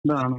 ഇതാണ്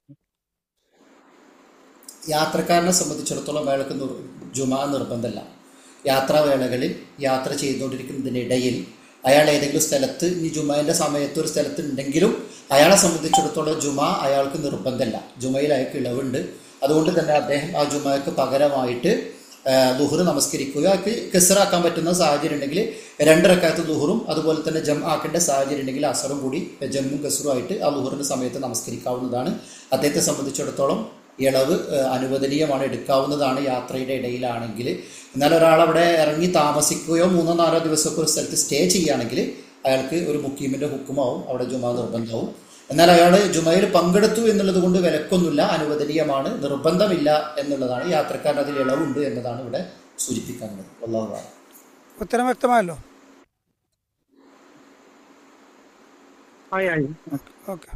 യാത്രക്കാരനെ സംബന്ധിച്ചിടത്തോളം അയാൾക്ക് നിർ- ജുമാ നിർബന്ധമല്ല യാത്രാവേളകളിൽ യാത്ര ചെയ്തുകൊണ്ടിരിക്കുന്നതിനിടയിൽ അയാൾ ഏതെങ്കിലും സ്ഥലത്ത് ഈ ജുമാന്റെ സമയത്ത് ഒരു സ്ഥലത്ത് ഉണ്ടെങ്കിലും അയാളെ സംബന്ധിച്ചിടത്തോളം ജുമാ അയാൾക്ക് നിർബന്ധമല്ല ജുമയിൽ അയാൾക്ക് ഇളവുണ്ട് അതുകൊണ്ട് തന്നെ അദ്ദേഹം ആ ജുമാക്ക് പകരമായിട്ട് ദുഹർ നമസ്കരിക്കുക അയാൾക്ക് കെസറാക്കാൻ പറ്റുന്ന സാഹചര്യം ഉണ്ടെങ്കിൽ രണ്ടിറക്കാത്ത ദുഹറും അതുപോലെ തന്നെ ജം ആക്കേണ്ട സാഹചര്യം ഉണ്ടെങ്കിൽ അസറും കൂടി ജമ്മും കസറും ആയിട്ട് ആ ദുഹറിന്റെ സമയത്ത് നമസ്കരിക്കാവുന്നതാണ് അദ്ദേഹത്തെ സംബന്ധിച്ചിടത്തോളം ഇളവ് ഏഹ്, അനുവദനീയമാണ് എടുക്കാവുന്നതാണ് യാത്രയുടെ ഇടയിലാണെങ്കിൽ എന്നാൽ ഒരാൾ അവിടെ ഇറങ്ങി താമസിക്കുകയോ മൂന്നോ നാലോ ദിവസമൊക്കെ ഒരു സ്ഥലത്ത് സ്റ്റേ ചെയ്യുകയാണെങ്കിൽ അയാൾക്ക് ഒരു മുക്കീമിന്റെ ഹുക്കുമാവും അവിടെ ജുമാ നിർബന്ധവും എന്നാൽ അയാൾ ജുമയിൽ പങ്കെടുത്തു എന്നുള്ളത് കൊണ്ട് വിലക്കൊന്നുമില്ല അനുവദനീയമാണ് നിർബന്ധമില്ല എന്നുള്ളതാണ് യാത്രക്കാരൻ അതിൽ ഇളവുണ്ട് എന്നതാണ് ഇവിടെ സൂചിപ്പിക്കാനുള്ളത് അള്ളാഹു ആലം. ഉത്തരം വ്യക്തമായല്ലോ ആയി ആയി ഓക്കെ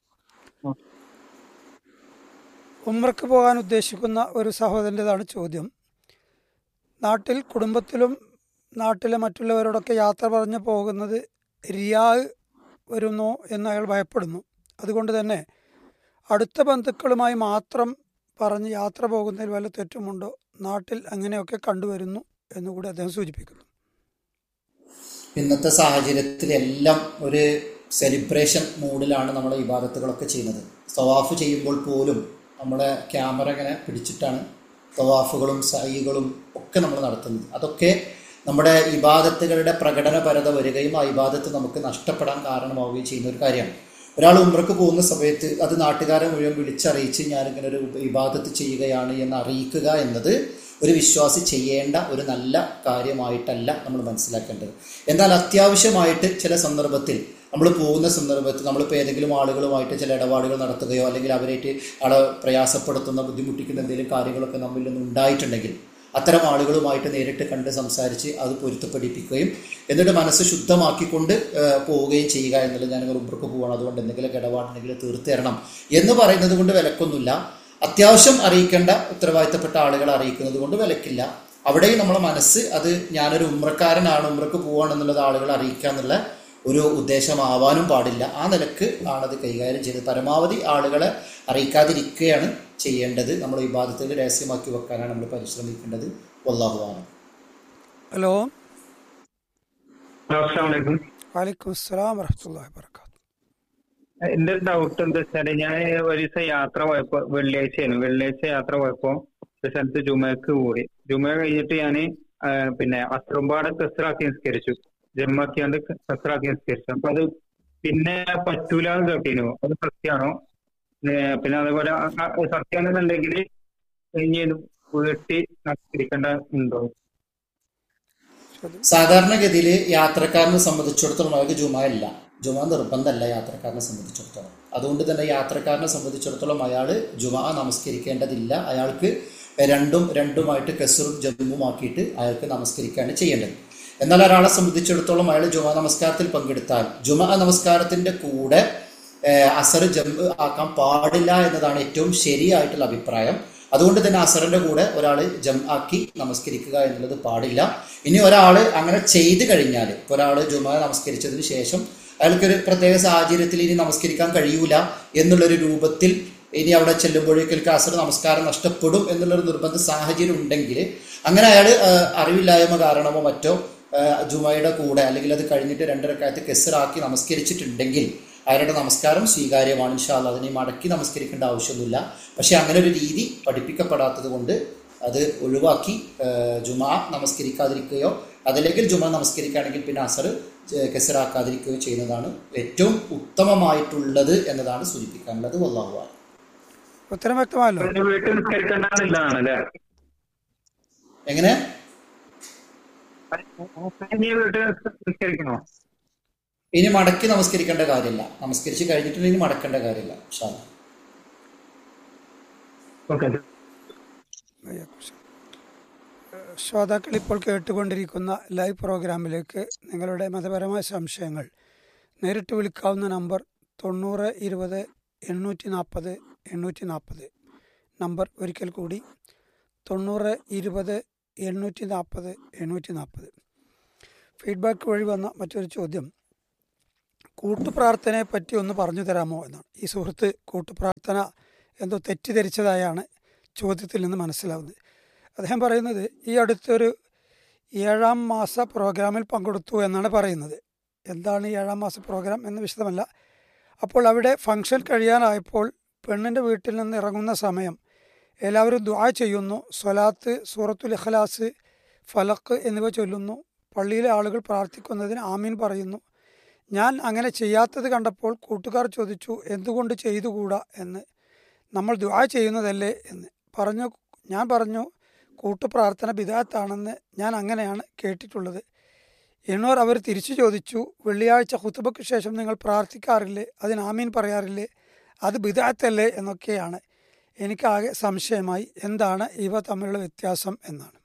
ഉമ്രക്ക് പോകാൻ ഉദ്ദേശിക്കുന്ന ഒരു സഹോദരൻ്റെതാണ് ചോദ്യം നാട്ടിൽ കുടുംബത്തിലും നാട്ടിലെ മറ്റുള്ളവരോടൊക്കെ യാത്ര പറഞ്ഞ് പോകുന്നത് റിയാ വരുന്നോ എന്ന് അയാൾ ഭയപ്പെടുന്നു അതുകൊണ്ട് തന്നെ അടുത്ത ബന്ധുക്കളുമായി മാത്രം പറഞ്ഞ് യാത്ര പോകുന്നതിൽ വല്ല തെറ്റുമുണ്ടോ നാട്ടിൽ അങ്ങനെയൊക്കെ കണ്ടുവരുന്നു എന്നുകൂടി അദ്ദേഹം സൂചിപ്പിക്കുന്നു ഇന്നത്തെ സാഹചര്യത്തിൽ എല്ലാം ഒരു സെലിബ്രേഷൻ മൂഡിലാണ് നമ്മൾ ഇബാദത്തുകളൊക്കെ ചെയ്യുന്നത് തവാഫ് ചെയ്യുമ്പോൾ പോലും നമ്മുടെ ക്യാമറ ഇങ്ങനെ പിടിച്ചിട്ടാണ് തവാഫുകളും സൈകളും ഒക്കെ നമ്മൾ നടത്തുന്നത് അതൊക്കെ നമ്മുടെ ഇബാദത്തുകളുടെ പ്രകടനപരത വരികയും ആ ഇബാദത്ത് നമുക്ക് നഷ്ടപ്പെടാൻ കാരണമാവുകയും ചെയ്യുന്ന ഒരു കാര്യമാണ് ഒരാൾ ഉമ്രക്ക് പോകുന്ന സമയത്ത് അത് നാട്ടുകാരെ മുഴുവൻ വിളിച്ചറിയിച്ച് ഞാനിങ്ങനെ ഒരു ഇബാദത്ത് ചെയ്യുകയാണ് എന്ന് അറിയിക്കുക എന്നത് ഒരു വിശ്വാസി ചെയ്യേണ്ട ഒരു നല്ല കാര്യമായിട്ടല്ല നമ്മൾ മനസ്സിലാക്കേണ്ടത് എന്നാൽ അത്യാവശ്യമായിട്ട് ചില സന്ദർഭത്തിൽ നമ്മൾ പോകുന്ന സന്ദർഭത്തിൽ നമ്മളിപ്പോൾ ഏതെങ്കിലും ആളുകളുമായിട്ട് ചില ഇടപാടുകൾ നടത്തുകയോ അല്ലെങ്കിൽ അവരായിട്ട് ആളെ പ്രയാസപ്പെടുത്തുന്ന ബുദ്ധിമുട്ടിക്കുന്ന എന്തെങ്കിലും കാര്യങ്ങളൊക്കെ നമ്മിൽ നിന്ന് ഉണ്ടായിട്ടുണ്ടെങ്കിൽ അത്തരം ആളുകളുമായിട്ട് നേരിട്ട് കണ്ട് സംസാരിച്ച് അത് പൊരുത്തപ്പെടിപ്പിക്കുകയും എന്നിട്ട് മനസ്സ് ശുദ്ധമാക്കിക്കൊണ്ട് ഏഹ്, പോവുകയും ചെയ്യുക എന്നുള്ളത് ഞാൻ ഉബ്രക്ക് പോകണം അതുകൊണ്ട് എന്തെങ്കിലും ഇടപാടുണ്ടെങ്കിൽ തീർത്ത് തരണം എന്ന് പറയുന്നത് കൊണ്ട് വിലക്കൊന്നുമില്ല അത്യാവശ്യം അറിയിക്കേണ്ട ഉത്തരവാദിത്തപ്പെട്ട ആളുകളെ അറിയിക്കുന്നത് കൊണ്ട് വിലക്കില്ല അവിടെയും നമ്മളെ മനസ്സ് അത് ഞാനൊരു ഉമ്രക്കാരനാണ് ഉമ്രക്ക് പോവാണെന്നുള്ളത് ആളുകളെ അറിയിക്കുക എന്നുള്ള ഒരു ഉദ്ദേശമാവാനും പാടില്ല ആ നിലക്ക് ആണത് കൈകാര്യം ചെയ്തത് പരമാവധി ആളുകളെ അറിയിക്കാതിരിക്കുകയാണ് ചെയ്യേണ്ടത് നമ്മൾ ഈ ബാധത്തിൽ രഹസ്യമാക്കി വെക്കാനാണ് നമ്മൾ പരിശ്രമിക്കേണ്ടത് വല്ലാഹുവാണ് ഹലോ അസ്സാം വലൈക്കും വാലിക്കും അസ്സലാം വറഹമത്തല്ലാ വർക്കാത്തു എന്റെ ഒരു ഡൗട്ട് എന്താ വെച്ചാല് ഞാൻ ഒരു ദിവസം യാത്ര പോയപ്പോ വെള്ളിയാഴ്ചയാണ് വെള്ളിയാഴ്ച യാത്ര പോയപ്പോ ഒരു സ്ഥലത്ത് ജുമക്ക് കൂടി ജുമ കഴിഞ്ഞിട്ട് ഞാൻ പിന്നെ അസ്രമ്പാടെ കസറാക്കി നിസ്കരിച്ചു ജമ്മാക്കിയാണ്ട് കസറാക്കി നിസ്കരിച്ചു അപ്പൊ അത് പിന്നെ പറ്റൂല എന്ന് കേട്ടിരുന്നു അത് സത്യമാണോ ഏഹ് പിന്നെ അതേപോലെ സത്യമാണെന്നുണ്ടെങ്കിൽ ഇനി ഇത് വീട്ടി നമസ്കരിക്കേണ്ട ഉണ്ടോ ചോദ്യം സാധാരണഗതിയിൽ യാത്രക്കാരനെ സംബന്ധിച്ചിടത്തോളം അവർക്ക് ജുമ ഇല്ല ജുമ നിർബന്ധമല്ല യാത്രക്കാരനെ സംബന്ധിച്ചിടത്തോളം അതുകൊണ്ട് തന്നെ യാത്രക്കാരനെ സംബന്ധിച്ചിടത്തോളം അയാൾ ജുമ നമസ്കരിക്കേണ്ടതില്ല അയാൾക്ക് രണ്ടും രണ്ടുമായിട്ട് കെസറും ജമ്മുമാക്കിയിട്ട് അയാൾക്ക് നമസ്കരിക്കുകയാണ് ചെയ്യേണ്ടത് എന്നാൽ ഒരാളെ സംബന്ധിച്ചിടത്തോളം അയാൾ ജുമ നമസ്കാരത്തിൽ പങ്കെടുത്താൽ ജുമ നമസ്കാരത്തിന്റെ കൂടെ ഏഹ്, അസർ ജമ്പ് ആക്കാൻ പാടില്ല എന്നതാണ് ഏറ്റവും ശരിയായിട്ടുള്ള അഭിപ്രായം അതുകൊണ്ട് തന്നെ അസറിന്റെ കൂടെ ഒരാൾ ജം ആക്കി നമസ്കരിക്കുക എന്നുള്ളത് പാടില്ല ഇനി ഒരാൾ അങ്ങനെ ചെയ്തു കഴിഞ്ഞാൽ ഇപ്പോൾ ഒരാൾ ജുമ നമസ്കരിച്ചതിന് ശേഷം അയാൾക്കൊരു പ്രത്യേക സാഹചര്യത്തിൽ ഇനി നമസ്കരിക്കാൻ കഴിയൂല എന്നുള്ളൊരു രൂപത്തിൽ ഇനി അവിടെ ചെല്ലുമ്പോഴേക്കും അസർ നമസ്കാരം നഷ്ടപ്പെടും എന്നുള്ളൊരു നിർബന്ധ സാഹചര്യം ഉണ്ടെങ്കിൽ അങ്ങനെ അയാൾ അറിവില്ലായ്മ കാരണമോ മറ്റോ ആ, ജുമയുടെ കൂടെ അല്ലെങ്കിൽ അത് കഴിഞ്ഞിട്ട് രണ്ടരക്കാലത്ത് കെസറാക്കി നമസ്കരിച്ചിട്ടുണ്ടെങ്കിൽ അയാളുടെ നമസ്കാരം സ്വീകാര്യമാണ് ഇൻഷാല്ല അതിനെ മടക്കി നമസ്കരിക്കേണ്ട ആവശ്യമൊന്നുമില്ല പക്ഷെ അങ്ങനെ ഒരു രീതി പഠിപ്പിക്കപ്പെടാത്തത് കൊണ്ട് അത് ഒഴിവാക്കി ആ, ജുമാ നമസ്കരിക്കാതിരിക്കുകയോ അതല്ലെങ്കിൽ ജുമാ നമസ്കരിക്കുകയാണെങ്കിൽ പിന്നെ അസർ കെസറാക്കാതിരിക്കുകയോ ചെയ്യുന്നതാണ് ഏറ്റവും ഉത്തമമായിട്ടുള്ളത് എന്നതാണ് സൂചിപ്പിക്കാനുള്ളത് വല്ലാഹുവാൻ ഉത്തരം വ്യക്തമായല്ലോ പിന്നെ വീട്ടിൽ നിസ്കരിക്കേണ്ടതാണ് അല്ലേ എങ്ങനെ ഇനി വീട്ടിൽ നിസ്കരിക്കണോ ഇനി മടക്കി നമസ്കരിക്കേണ്ട കാര്യമില്ല നമസ്കരിച്ച് കഴിഞ്ഞിട്ടുണ്ടെങ്കിൽ ഇനി മടക്കേണ്ട കാര്യമില്ല ഇൻഷാ അല്ലാ. ഓക്കെ ശ്രോതാക്കൾ ഇപ്പോൾ കേട്ടുകൊണ്ടിരിക്കുന്ന ലൈവ് പ്രോഗ്രാമിലേക്ക് നിങ്ങളുടെ മതപരമായ സംശയങ്ങൾ നേരിട്ട് വിളിക്കാവുന്ന നമ്പർ തൊണ്ണൂറ് ഇരുപത് എണ്ണൂറ്റി നാൽപ്പത് എണ്ണൂറ്റി നാൽപ്പത് നമ്പർ ഒരിക്കൽ കൂടി തൊണ്ണൂറ് ഇരുപത് എണ്ണൂറ്റി നാൽപ്പത് എണ്ണൂറ്റി നാൽപ്പത് ഫീഡ്ബാക്ക് വഴി വന്ന മറ്റൊരു ചോദ്യം കൂട്ടുപ്രാർത്ഥനയെ പറ്റി ഒന്ന് പറഞ്ഞു തരാമോ എന്നാണ് ഈ സുഹൃത്ത് കൂട്ടുപ്രാർത്ഥന എന്തോ തെറ്റിദ്ധരിച്ചതായാണ് ചോദ്യത്തിൽ നിന്ന് മനസ്സിലാവുന്നത് അദ്ദേഹം പറയുന്നത് ഈ അടുത്തൊരു ഏഴാം മാസ പ്രോഗ്രാമിൽ പങ്കെടുത്തു എന്നാണ് പറയുന്നത് എന്താണ് ഈ ഏഴാം മാസ പ്രോഗ്രാം എന്ന് വിശദമല്ല അപ്പോൾ അവിടെ ഫംഗ്ഷൻ കഴിയാനായപ്പോൾ പെണ്ണിൻ്റെ വീട്ടിൽ നിന്ന് ഇറങ്ങുന്ന സമയം എല്ലാവരും ദുആ ചെയ്യുന്നു സ്വലാത്ത് സൂറത്തുൽ ഇഖ്ലാസ് ഫലക്ക് എന്നിവ ചൊല്ലുന്നു പള്ളിയിലെ ആളുകൾ പ്രാർത്ഥിക്കുന്നതിന് ആമീൻ പറയുന്നു ഞാൻ അങ്ങനെ ചെയ്യാത്തത് കണ്ടപ്പോൾ കൂട്ടുകാർ ചോദിച്ചു എന്തുകൊണ്ട് ചെയ്തുകൂടാ എന്ന് നമ്മൾ ദുആ ചെയ്യുന്നതല്ലേ എന്ന് പറഞ്ഞു ഞാൻ പറഞ്ഞു കൂട്ടുപ്രാർത്ഥന ബിദാത്താണെന്ന് ഞാൻ അങ്ങനെയാണ് കേട്ടിട്ടുള്ളത് എന്നോർ അവർ തിരിച്ചു ചോദിച്ചു വെള്ളിയാഴ്ച ഹുത്തുബയ്ക്ക് ശേഷം നിങ്ങൾ പ്രാർത്ഥിക്കാറില്ലേ അതിന് ആമീൻ പറയാറില്ലേ അത് ബിദാത്തല്ലേ എന്നൊക്കെയാണ് എനിക്കാകെ സംശയമായി എന്താണ് ഇവ തമ്മിലുള്ള വ്യത്യാസം എന്നാണ്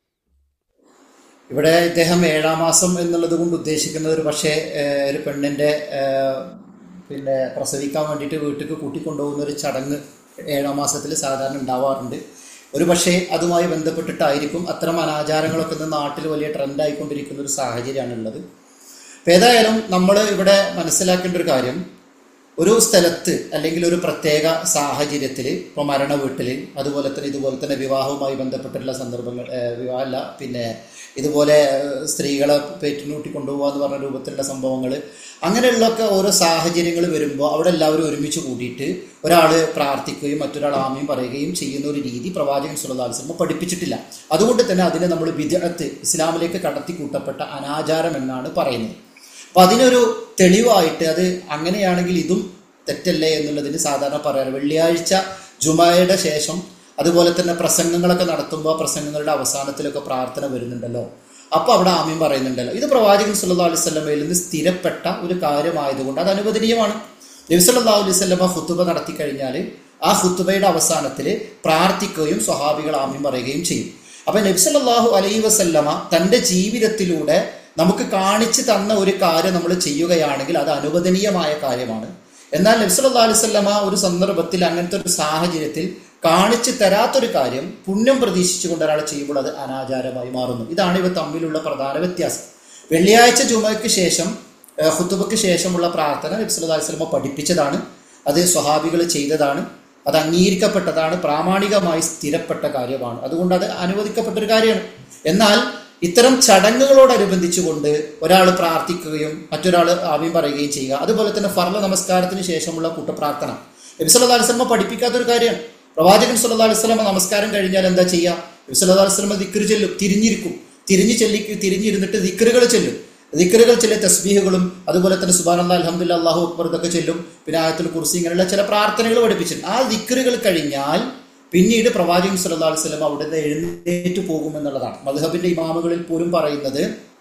ഇവിടെ ഇദ്ദേഹം ഏഴാം മാസം എന്നുള്ളത് കൊണ്ട് ഉദ്ദേശിക്കുന്നത് ഒരു പക്ഷേ ഏഹ്, ഒരു പെണ്ണിന്റെ ഏഹ്, പിന്നെ പ്രസവിക്കാൻ വേണ്ടിയിട്ട് വീട്ടിലേക്ക് കൂട്ടിക്കൊണ്ടുപോകുന്ന ഒരു ചടങ്ങ് ഏഴാം മാസത്തിൽ സാധാരണ ഉണ്ടാവാറുണ്ട് ഒരു പക്ഷേ അതുമായി ബന്ധപ്പെട്ടിട്ടായിരിക്കും അത്തരം അനാചാരങ്ങളൊക്കെ ഇന്ന് നാട്ടിൽ വലിയ ട്രെൻഡായിക്കൊണ്ടിരിക്കുന്ന ഒരു സാഹചര്യമാണ് ഉള്ളത് അപ്പം ഏതായാലും നമ്മൾ ഇവിടെ മനസ്സിലാക്കേണ്ട ഒരു കാര്യം ഒരു സ്ഥലത്ത് അല്ലെങ്കിൽ ഒരു പ്രത്യേക സാഹചര്യത്തിൽ ഇപ്പോൾ മരണ വീട്ടിൽ അതുപോലെ തന്നെ ഇതുപോലെ തന്നെ വിവാഹവുമായി ബന്ധപ്പെട്ടുള്ള സന്ദർഭങ്ങൾ ഏഹ്, വിവാഹമല്ല പിന്നെ ഇതുപോലെ ഏഹ്, സ്ത്രീകളെ പേറ്റിനൂട്ടി കൊണ്ടുപോകുക എന്ന് പറഞ്ഞ രൂപത്തിലുള്ള സംഭവങ്ങൾ അങ്ങനെയുള്ളൊക്കെ ഓരോ സാഹചര്യങ്ങൾ വരുമ്പോൾ അവിടെ എല്ലാവരും ഒരുമിച്ച് കൂടിയിട്ട് ഒരാൾ പ്രാർത്ഥിക്കുകയും മറ്റൊരാൾ ആമയും പറയുകയും ചെയ്യുന്ന ഒരു രീതി പ്രവാചകൻ സുല്ലാ വസ്ലമ പഠിപ്പിച്ചിട്ടില്ല അതുകൊണ്ട് തന്നെ അതിനെ നമ്മൾ വിദഗ്ധത്ത് ഇസ്ലാമിലേക്ക് കടത്തി കൂട്ടപ്പെട്ട അനാചാരം എന്നാണ് പറയുന്നത് അപ്പൊ അതിനൊരു തെളിവായിട്ട് അത് അങ്ങനെയാണെങ്കിൽ ഇതും തെറ്റല്ലേ എന്നുള്ളതിന് സാധാരണ പറയാറ് വെള്ളിയാഴ്ച ജുമായയുടെ ശേഷം അതുപോലെ തന്നെ പ്രസംഗങ്ങളൊക്കെ നടത്തുമ്പോൾ ആ പ്രസംഗങ്ങളുടെ അവസാനത്തിലൊക്കെ പ്രാർത്ഥന വരുന്നുണ്ടല്ലോ അപ്പൊ അവിടെ ആമ്യം പറയുന്നുണ്ടല്ലോ ഇത് പ്രവാചകൻ സല്ലല്ലാഹു അലൈഹി വസല്ലമയിൽ നിന്ന് സ്ഥിരപ്പെട്ട ഒരു കാര്യമായതുകൊണ്ട് അത് അനുവദനീയമാണ് നബി സല്ലല്ലാഹു അലൈഹി വസല്ലമ ഖുത്തുബ നടത്തി കഴിഞ്ഞാൽ ആ ഖുത്തുബയുടെ അവസാനത്തിൽ പ്രാർത്ഥിക്കുകയും സ്വഹാബികൾ ആമ്യം പറയുകയും ചെയ്യും അപ്പൊ നബി സല്ലല്ലാഹു അലൈഹി വസല്ലമ തന്റെ ജീവിതത്തിലൂടെ നമുക്ക് കാണിച്ചു തന്ന ഒരു കാര്യം നമ്മൾ ചെയ്യുകയാണെങ്കിൽ അത് അനുവദനീയമായ കാര്യമാണ് എന്നാൽ നബി സല്ലല്ലാഹു അലൈഹി വസല്ലമ ഒരു സന്ദർഭത്തിൽ അങ്ങനത്തെ ഒരു സാഹചര്യത്തിൽ കാണിച്ചു തരാത്തൊരു കാര്യം പുണ്യം പ്രതീക്ഷിച്ചുകൊണ്ട് ഒരാൾ ചെയ്യുമ്പോൾ അത് അനാചാരമായി മാറുന്നു ഇതാണ് ഇവ തമ്മിലുള്ള പ്രധാന വ്യത്യാസം വെള്ളിയാഴ്ച ജുമയ്ക്ക് ശേഷം ഏഹ്, ഖുത്തുബയ്ക്ക് ശേഷമുള്ള പ്രാർത്ഥന നബി സല്ലല്ലാഹു അലൈഹി വസല്ലമ പഠിപ്പിച്ചതാണ് അത് സ്വഹാബികൾ ചെയ്തതാണ് അത് അംഗീകരിക്കപ്പെട്ടതാണ് പ്രാമാണികമായി സ്ഥിരപ്പെട്ട കാര്യമാണ് അതുകൊണ്ട് അത് അനുവദിക്കപ്പെട്ട ഒരു കാര്യമാണ് എന്നാൽ ഇത്തരം ചടങ്ങുകളോടനുബന്ധിച്ചുകൊണ്ട് ഒരാൾ പ്രാർത്ഥിക്കുകയും മറ്റൊരാൾ ആവ്യം പറയുകയും ചെയ്യുക അതുപോലെ തന്നെ ഫർള നമസ്കാരത്തിന് ശേഷമുള്ള കൂട്ടപ്രാർത്ഥന നബി സല്ലല്ലാഹു അലൈഹി വസല്ലമ പഠിപ്പിക്കാത്ത ഒരു കാര്യമാണ് പ്രവാചകൻ സല്ലല്ലാഹു അലൈഹി വസല്ലമ നമസ്കാരം കഴിഞ്ഞാൽ എന്താ ചെയ്യുക നബി സല്ലല്ലാഹു അലൈഹി വസല്ലമ ദിക്ർ ചെല്ലും തിരിഞ്ഞിരിക്കും തിരിഞ്ഞു ചെല്ലി തിരിഞ്ഞിരുന്നിട്ട് ദിക്റുകൾ ചെല്ലും ദിക്റുകൾ ചില തസ്ബീഹുകളും അതുപോലെ തന്നെ സുബാനല്ലാ അലഹമുല്ല അള്ളാഹു അക്ബർ ഇതൊക്കെ ചെല്ലും പിന്നെ ആയത്തുൽ കുർസി ഇങ്ങനെയുള്ള ചില പ്രാർത്ഥനകൾ പഠിപ്പിച്ചിട്ടുണ്ട് ആ ദിക്റുകൾ കഴിഞ്ഞാൽ പിന്നീട് പ്രവാചകൻ സല്ലല്ലാഹു അലൈഹി വസല്ലം അവിടെ നിന്ന് എഴുന്നേറ്റ് പോകുമെന്നുള്ളതാണ് മദ്ഹബിന്റെ ഇമാമുകളിൽ പോലും പറയുന്നത്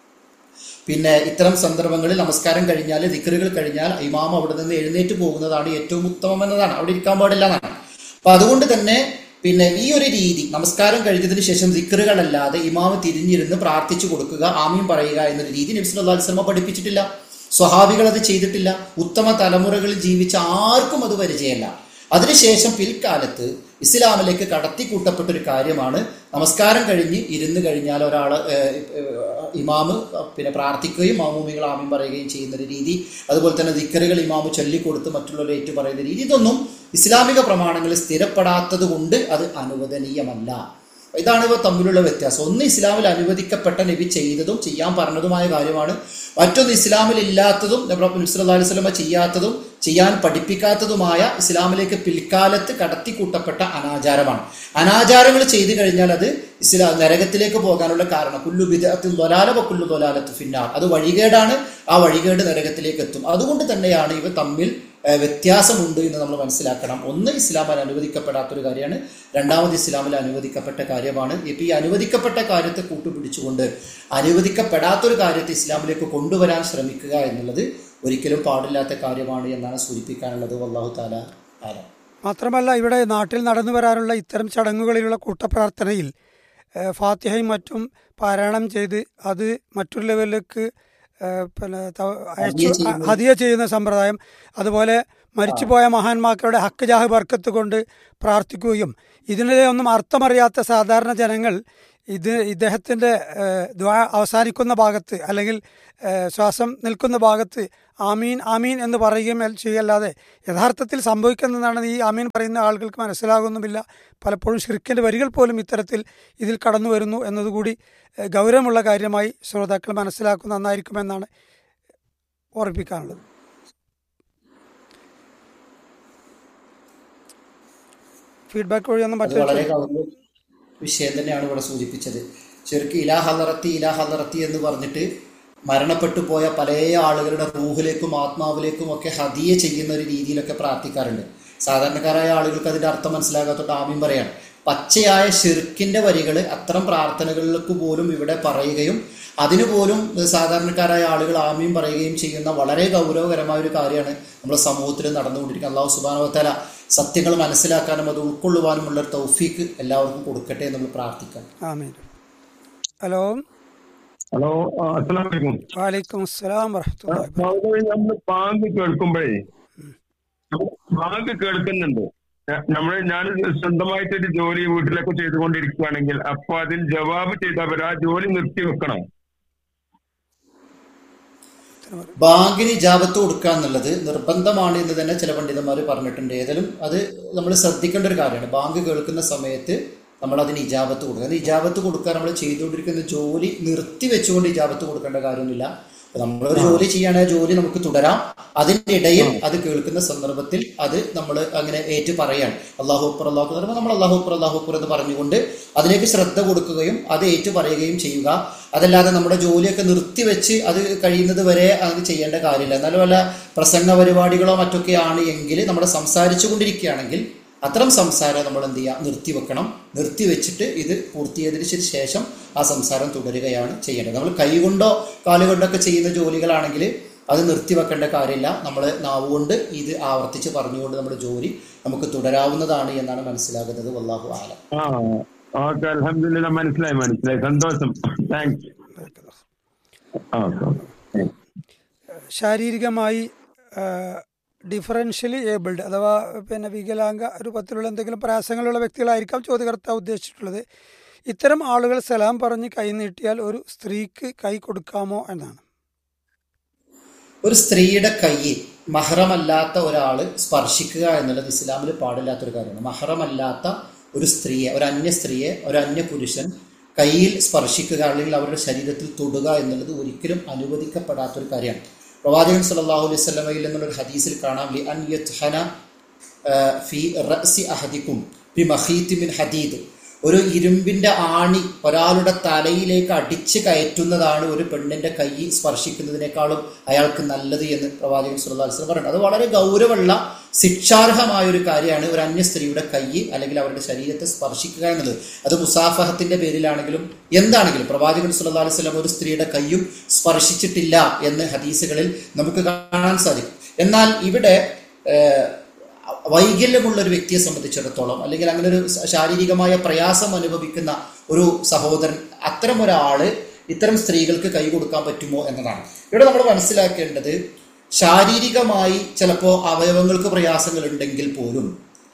പിന്നെ ഇത്തരം സന്ദർഭങ്ങളിൽ നമസ്കാരം കഴിഞ്ഞാൽ ദിക്റുകൾ കഴിഞ്ഞാൽ ഇമാം അവിടെ നിന്ന് എഴുന്നേറ്റ് പോകുന്നതാണ് ഏറ്റവും ഉത്തമം എന്നതാണ് അവിടെ ഇരിക്കാൻ പാടില്ല എന്നാണ് അപ്പൊ അതുകൊണ്ട് തന്നെ പിന്നെ ഈ ഒരു രീതി നമസ്കാരം കഴിഞ്ഞതിന് ശേഷം ദിക്റുകളല്ലാതെ ഇമാമ് തിരിഞ്ഞിരുന്ന് പ്രാർത്ഥിച്ചു കൊടുക്കുക ആമീൻ പറയുക എന്നൊരു രീതി നബി സല്ലല്ലാഹു അലൈഹി വസല്ലം പഠിപ്പിച്ചിട്ടില്ല സ്വഹാബികൾ അത് ചെയ്തിട്ടില്ല ഉത്തമ തലമുറകളിൽ ജീവിച്ച ആർക്കും അത് പരിചയമല്ല അതിനുശേഷം പിൽക്കാലത്ത് ഇസ്ലാമിലേക്ക് കടത്തിക്കൂട്ടപ്പെട്ട ഒരു കാര്യമാണ് നമസ്കാരം കഴിഞ്ഞ് ഇരുന്ന് കഴിഞ്ഞാൽ ഒരാൾ ഇമാമ് പിന്നെ പ്രാർത്ഥിക്കുകയും മാമൂമികൾ ആമീൻ പറയുകയും ചെയ്യുന്ന ഒരു രീതി അതുപോലെ തന്നെ ദിക്കറുകൾ ഇമാമ് ചൊല്ലിക്കൊടുത്ത് മറ്റുള്ളവർ ഏറ്റു പറയുന്ന രീതി ഇതൊന്നും ഇസ്ലാമിക പ്രമാണങ്ങളിൽ സ്ഥിരപ്പെടാത്തത് കൊണ്ട് അത് അനുവദനീയമല്ല ഇതാണ് ഇവ തമ്മിലുള്ള വ്യത്യാസം ഒന്ന് ഇസ്ലാമിൽ അനുവദിക്കപ്പെട്ട നബി ചെയ്തതും ചെയ്യാൻ പറഞ്ഞതുമായ കാര്യമാണ് മറ്റൊന്ന് ഇസ്ലാമിൽ ഇല്ലാത്തതും നബി സല്ലല്ലാഹു അലൈഹി വസല്ലമ ചെയ്യാത്തതും ചെയ്യാൻ പഠിപ്പിക്കാത്തതുമായ ഇസ്ലാമിലേക്ക് പിൽക്കാലത്ത് കടത്തിക്കൂട്ടപ്പെട്ട അനാചാരമാണ് അനാചാരങ്ങൾ ചെയ്തു കഴിഞ്ഞാൽ അത് ഇസ്ലാ നരകത്തിലേക്ക് പോകാനുള്ള കാരണം കുല്ലു ബിദഅത്തിൻ ദൊലാല കുല്ലു ദൊലാലത്ത് ഫിന്നാർ അത് വഴികേടാണ് ആ വഴികേട് നരകത്തിലേക്ക് എത്തും അതുകൊണ്ട് തന്നെയാണ് ഇവ തമ്മിൽ ഏഹ്, വ്യത്യാസമുണ്ട് എന്ന് നമ്മൾ മനസ്സിലാക്കണം ഒന്ന് ഇസ്ലാമിൽ അനുവദിക്കപ്പെടാത്തൊരു കാര്യമാണ് രണ്ടാമത് ഇസ്ലാമിൽ അനുവദിക്കപ്പെട്ട കാര്യമാണ് ഇപ്പൊ ഈ അനുവദിക്കപ്പെട്ട കാര്യത്തെ കൂട്ടുപിടിച്ചുകൊണ്ട് അനുവദിക്കപ്പെടാത്തൊരു കാര്യത്തെ ഇസ്ലാമിലേക്ക് കൊണ്ടുവരാൻ ശ്രമിക്കുക എന്നുള്ളത് ഒരിക്കലും പാടില്ലാത്ത കാര്യമാണ് എന്നാണ് സൂചിപ്പിക്കാനുള്ളത് വല്ലാഹു താല ആലം മാത്രമല്ല ഇവിടെ നാട്ടിൽ നടന്നു വരാറുള്ള ഇത്തരം ചടങ്ങുകളിലുള്ള കൂട്ടപ്രാർത്ഥനയിൽ ഏഹ്, ഫാത്തിഹയും മറ്റും പാരായണം ചെയ്ത് അത് മറ്റുള്ളവരിലേക്ക് ഏഹ്, പിന്നെ ത- അയച്ചു ഹദിയ ചെയ്യുന്നത്. ഹദിയ ചെയ്യുന്ന സമ്പ്രദായം അതുപോലെ മരിച്ചുപോയ മഹാന്മാക്കളുടെ ഹക്ക് ജാഹ് ബർക്കത്ത് കൊണ്ട് പ്രാർത്ഥിക്കുകയും ഇതിനിടെ ഒന്നും അർത്ഥമറിയാത്ത സാധാരണ ജനങ്ങൾ ഇത് ഇദ്ദേഹത്തിൻ്റെ ദ്വാ അവസാനിക്കുന്ന ഭാഗത്ത് അല്ലെങ്കിൽ ഏഹ്, ശ്വാസം നിൽക്കുന്ന ഭാഗത്ത് ആമീൻ ആമീൻ എന്ന് പറയുകയും അൽ- ചെയ്യല്ലാതെ യഥാർത്ഥത്തിൽ സംഭവിക്കുന്നതാണ് ഈ ആമീൻ പറയുന്ന ആളുകൾക്ക് മനസ്സിലാകുന്നുമില്ല പലപ്പോഴും ഷിർക്കിൻ്റെ വരികൾ പോലും ഇത്തരത്തിൽ ഇതിൽ കടന്നു വരുന്നു എന്നതുകൂടി ഏഹ്, ഗൗരവമുള്ള കാര്യമായി ശ്രോതാക്കൾ മനസ്സിലാക്കുന്ന നന്നായിരിക്കുമെന്നാണ് ഓർപ്പിക്കാനുള്ളത് ഫീഡ്ബാക്ക് വഴിയൊന്നും അത് പറ്റില്ല വളരെ ഗൗരവ വിഷയം തന്നെയാണ് ഇവിടെ സൂചിപ്പിച്ചത് ശരിക്കും ഇലാ ഹലറത്തി ഇലാ ഹലറത്തി എന്ന് പറഞ്ഞിട്ട് മരണപ്പെട്ടു പോയ പല ആളുകളുടെ റൂഹിലേക്കും ആത്മാവിലേക്കും ഒക്കെ ഹദിയ ചെയ്യുന്ന ഒരു രീതിയിലൊക്കെ പ്രാർത്ഥിക്കാറുണ്ട് സാധാരണക്കാരായ ആളുകൾക്ക് അതിന്റെ അർത്ഥം മനസ്സിലാകാത്തോട്ട് ആമീൻ പറയാണ് പച്ചയായ ഷിർക്കിന്റെ വരികൾ അത്തരം പ്രാർത്ഥനകളിലേക്ക് പോലും ഇവിടെ പറയുകയും അതിനു പോലും സാധാരണക്കാരായ ആളുകൾ ആമീൻ പറയുകയും ചെയ്യുന്ന വളരെ ഗൗരവകരമായ ഒരു കാര്യമാണ് നമ്മുടെ സമൂഹത്തിൽ നടന്നുകൊണ്ടിരിക്കുന്നത് അള്ളാഹു സുബാനവത്തല സത്യങ്ങൾ മനസ്സിലാക്കാനും അത് ഉൾക്കൊള്ളുവാനുമുള്ള ഒരു തൗഫീക്ക് എല്ലാവർക്കും കൊടുക്കട്ടെ എന്ന് നമ്മൾ പ്രാർത്ഥിക്കാം ആമീൻ ഹലോ ഹലോ ആ, അസ്സലാമു അലൈക്കും വാലൈക്കും അസ്സലാം വറഹ്മത്തുള്ളാഹി മൗലവി നമ്മൾ ബാങ്ക് കേൾക്കുമ്പോഴേ ബാങ്ക് കേൾക്കുന്നുണ്ട് നമ്മൾ ഞാൻ സ്വന്തമായിട്ടൊരു ജോലി വീട്ടിലൊക്കെ ചെയ്തുകൊണ്ടിരിക്കുകയാണെങ്കിൽ അപ്പൊ അതിൽ ജവാബ് ചെയ്തവർ ആ ജോലി നിർത്തി വെക്കണം ബാങ്കിന് ഇജാബത്ത് കൊടുക്കുക എന്നുള്ളത് നിർബന്ധമാണ് എന്ന് തന്നെ ചില പണ്ഡിതന്മാർ പറഞ്ഞിട്ടുണ്ട് ഏതായാലും അത് നമ്മൾ ശ്രദ്ധിക്കേണ്ട ഒരു കാര്യമാണ് ബാങ്ക് കേൾക്കുന്ന സമയത്ത് നമ്മൾ അതിന് ഇജാബത്ത് കൊടുക്കുക അത് ഇജാബത്ത് കൊടുക്കാൻ നമ്മൾ ചെയ്തുകൊണ്ടിരിക്കുന്ന ജോലി നിർത്തി വെച്ചുകൊണ്ട് ഇജാബത്ത് കൊടുക്കേണ്ട കാര്യമൊന്നുമില്ല അപ്പൊ നമ്മളൊരു ജോലി ചെയ്യുകയാണെങ്കിൽ ആ ജോലി നമുക്ക് തുടരാം അതിന്റെ ഇടയിൽ അത് കേൾക്കുന്ന സന്ദർഭത്തിൽ അത് നമ്മൾ അങ്ങനെ ഏറ്റു പറയാണ് അള്ളാഹു അക്ബർ അള്ളാഹു അക്ബർ എന്ന് നമ്മൾ അള്ളാഹു അക്ബർ അള്ളാഹു അക്ബർ എന്ന് പറഞ്ഞുകൊണ്ട് അതിലേക്ക് ശ്രദ്ധ കൊടുക്കുകയും അത് ഏറ്റു പറയുകയും ചെയ്യുക അതല്ലാതെ നമ്മുടെ ജോലിയൊക്കെ നിർത്തിവെച്ച് അത് കഴിയുന്നത് വരെ അത് ചെയ്യേണ്ട കാര്യമില്ല എന്നാലും വല്ല പ്രസംഗ പരിപാടികളോ മറ്റൊക്കെയാണ് എങ്കിൽ നമ്മൾ സംസാരിച്ചു കൊണ്ടിരിക്കുകയാണെങ്കിൽ അത്തരം സംസാരം നമ്മൾ എന്ത് ചെയ്യുക നിർത്തിവെക്കണം നിർത്തിവെച്ചിട്ട് ഇത് പൂർത്തീകരിച്ചതിന് ശേഷം ആ സംസാരം തുടരുകയാണ് ചെയ്യേണ്ടത് നമ്മൾ കൈകൊണ്ടോ കാലുകൊണ്ടോ ഒക്കെ ചെയ്യുന്ന ജോലികളാണെങ്കിൽ അത് നിർത്തിവെക്കേണ്ട കാര്യമില്ല നമ്മൾ നാവുകൊണ്ട് ഇത് ആവർത്തിച്ച് പറഞ്ഞുകൊണ്ട് നമ്മുടെ ജോലി നമുക്ക് തുടരാവുന്നതാണ് എന്നാണ് മനസ്സിലാകുന്നത് വല്ലാഹു ആലം ആ ഓക്കെ അലഹമില്ല മനസ്സിലായി മനസ്സിലായി സന്തോഷം താങ്ക്സ് ഓക്കെ ശാരീരികമായി ഡിഫറൻഷ്യലി ഏബിൾഡ് അഥവാ പിന്നെ വികലാംഗ രൂപത്തിലുള്ള എന്തെങ്കിലും പ്രയാസങ്ങളുള്ള വ്യക്തികളായിരിക്കാം ചോദ്യകർത്താവ് ഉദ്ദേശിച്ചിട്ടുള്ളത് ഇത്തരം ആളുകൾ സലാം പറഞ്ഞ് കൈ നീട്ടിയാൽ ഒരു സ്ത്രീക്ക് കൈ കൊടുക്കാമോ എന്നാണ് ഒരു സ്ത്രീയുടെ കൈ മഹറമല്ലാത്ത ഒരാൾ സ്പർശിക്കുക എന്നുള്ളത് ഇസ്ലാമിൽ പാടില്ലാത്തൊരു കാര്യമാണ് മഹറമല്ലാത്ത ഒരു സ്ത്രീയെ ഒരു അന്യ സ്ത്രീയെ ഒരു അന്യ പുരുഷൻ കയ്യിൽ സ്പർശിക്കുക അല്ലെങ്കിൽ അവരുടെ ശരീരത്തിൽ തൊടുക എന്നുള്ളത് ഒരിക്കലും അനുവദിക്കപ്പെടാത്തൊരു കാര്യമാണ് പ്രവാചകൻ സല്ലല്ലാഹു അലൈഹി വസല്ലമയിൽ നിന്നുള്ളൊരു ഹദീസിൽ കാണാം ലി അൻ യത്ഹന ആ, ഫി റഅസി അഹദിക്കും ബി മഖീത്തി മിൻ ഹദീദ് ഒരു ഇരുമ്പിന്റെ ആണി ഒരാളുടെ തലയിലേക്ക് അടിച്ചു കയറ്റുന്നതാണ് ഒരു പെണ്ണിന്റെ കൈ സ്പർശിക്കുന്നതിനേക്കാളും അയാൾക്ക് നല്ലത് എന്ന് പ്രവാചകൻ സല്ലല്ലാഹു അലൈഹി വസല്ലം പറയുന്നത് അത് വളരെ ഗൗരവമുള്ള ശിക്ഷാർഹമായ ഒരു കാര്യമാണ് ഒരു അന്യ സ്ത്രീയുടെ കൈ അല്ലെങ്കിൽ അവരുടെ ശരീരത്തെ സ്പർശിക്കുക എന്നുള്ളത് അത് മുസാഫഹത്തിന്റെ പേരിലാണെങ്കിലും എന്താണെങ്കിലും പ്രവാചകൻ സല്ലല്ലാഹു അലൈഹി വസല്ലം ഒരു സ്ത്രീയുടെ കൈയും സ്പർശിച്ചിട്ടില്ല എന്ന് ഹദീസുകളിൽ നമുക്ക് കാണാൻ സാധിക്കും എന്നാൽ ഇവിടെ ഏഹ്, വൈകല്യമുള്ള ഒരു വ്യക്തിയെ സംബന്ധിച്ചിടത്തോളം അല്ലെങ്കിൽ അങ്ങനെ ഒരു ശാരീരികമായ പ്രയാസം അനുഭവിക്കുന്ന ഒരു സഹോദരൻ അത്തരം ഒരാള് ഇത്തരം സ്ത്രീകൾക്ക് കൈ കൊടുക്കാൻ പറ്റുമോ എന്നതാണ് ഇവിടെ നമ്മൾ മനസ്സിലാക്കേണ്ടത് ശാരീരികമായി ചിലപ്പോൾ അവയവങ്ങൾക്ക് പ്രയാസങ്ങൾ ഉണ്ടെങ്കിൽ പോലും